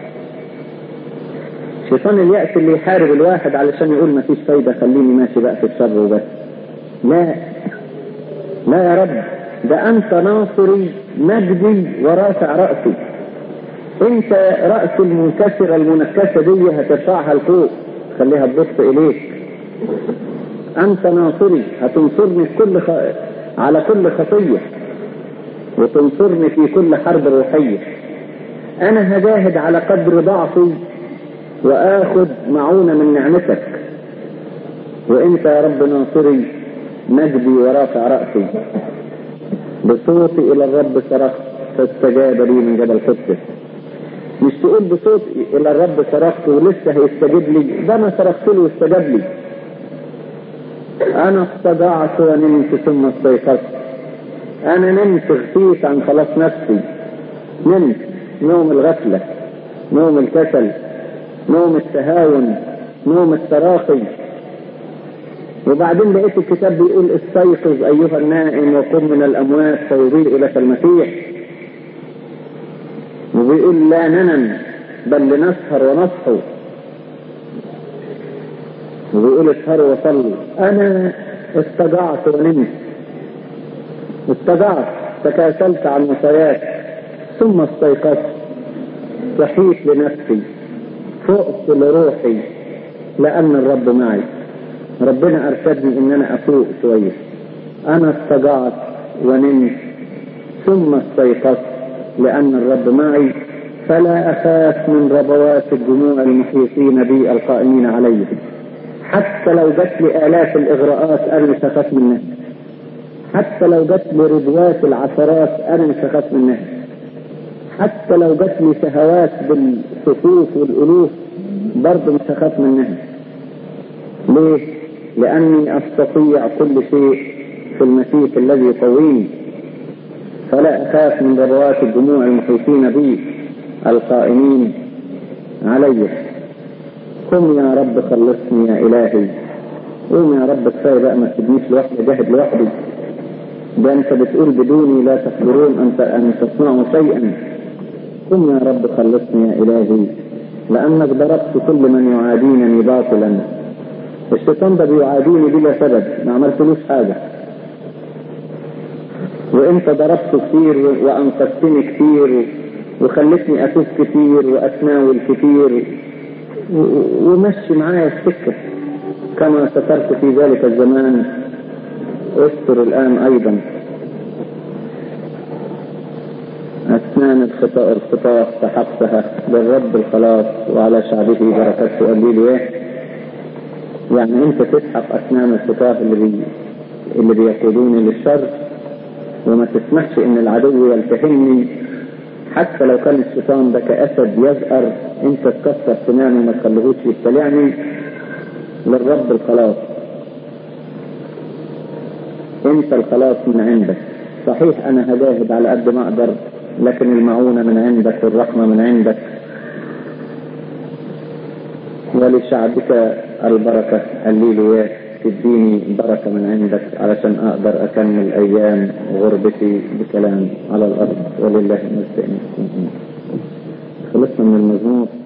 شيطان اليأس اللي يحارب الواحد علشان يقول ما فيش فايدة خليني ماشي بقى في الشر وبس لا لا يا رب ده أنت ناصري مجدي ورافع رأسي انت رأس المنكسرة المنكسة دي هترفعها لفوق خليها تبص اليك انت ناصري هتنصرني في كل خ... على كل خطية وتنصرني في كل حرب روحية انا هجاهد على قدر ضعفي واخذ معونة من نعمتك وانت يا رب ناصري مجدي ورافع رأسي بصوتي الى الرب صرخت فاستجاب لي من جبل قدس مش تقول بصوت الى الرب صرخت ولسه هيستجيب لي ده انا صرخت له واستجاب لي انا استضعت ونمت ثم استيقظت انا نمت غفيت عن خلاص نفسي نمت نوم الغفلة نوم الكسل نوم التهاون نوم التراخي وبعدين لقيت الكتاب بيقول استيقظ ايها النائم وقم من الاموات فيضيء لك المسيح وبيقول لا ننم بل لنسهر ونصحو وبيقول اسهروا وصلوا انا استجعت ونمت استجعت تكاسلت عن وصاياك ثم استيقظت صحيت لنفسي فقت لروحي لان الرب معي ربنا ارشدني ان انا افوق شويه انا استجعت ونمت ثم استيقظت لأن الرب معي فلا أخاف من ربوات الدموع المحيطين بي القائمين علي حتى لو جت لي آلاف الإغراءات أنا مش هخاف منها حتى لو جت لي ربوات العثرات أنا مش هخاف منها حتى لو جت لي شهوات بالصفوف والألوف برضه مش هخاف منها ليه؟ لأني أستطيع كل شيء في المسيح الذي يقويني فلا أخاف من ضربات الدموع المحيطين بي القائمين علي قم يا رب خلصني يا إلهي قوم يا رب كفاية بقى ما تسيبنيش لوحدي جاهد لوحدي ده أنت بتقول بدوني لا تقدرون أنت أن تصنعوا شيئا قم يا رب خلصني يا إلهي لأنك ضربت كل من يعادينني باطلا الشيطان ده بيعاديني بلا سبب ما عملتلوش حاجة وانت ضربته كتير وانقذتني كتير وخلتني اتوب كتير واتناول كتير ومشي معايا السكة كما سترت في ذلك الزمان استر الآن أيضا أسنان الخطاء الخطاة سحقتها للرب الخلاص وعلى شعبه بركته قال لي ايه يعني انت تسحق أسنان الخطاة اللي بي اللي بيقودوني للشر وما تسمحش ان العدو يلتهمني حتى لو كان الشيطان ده كأسد يزأر انت تكسر سنانه وما تخليهوش يبتلعني للرب الخلاص انت الخلاص من عندك صحيح انا هجاهد على قد ما اقدر لكن المعونة من عندك والرحمة من عندك ولشعبك البركة قال لي له تديني بركة من عندك علشان اقدر اكمل ايام غربتي بكلام على الارض ولله المجد خلصنا من المزمور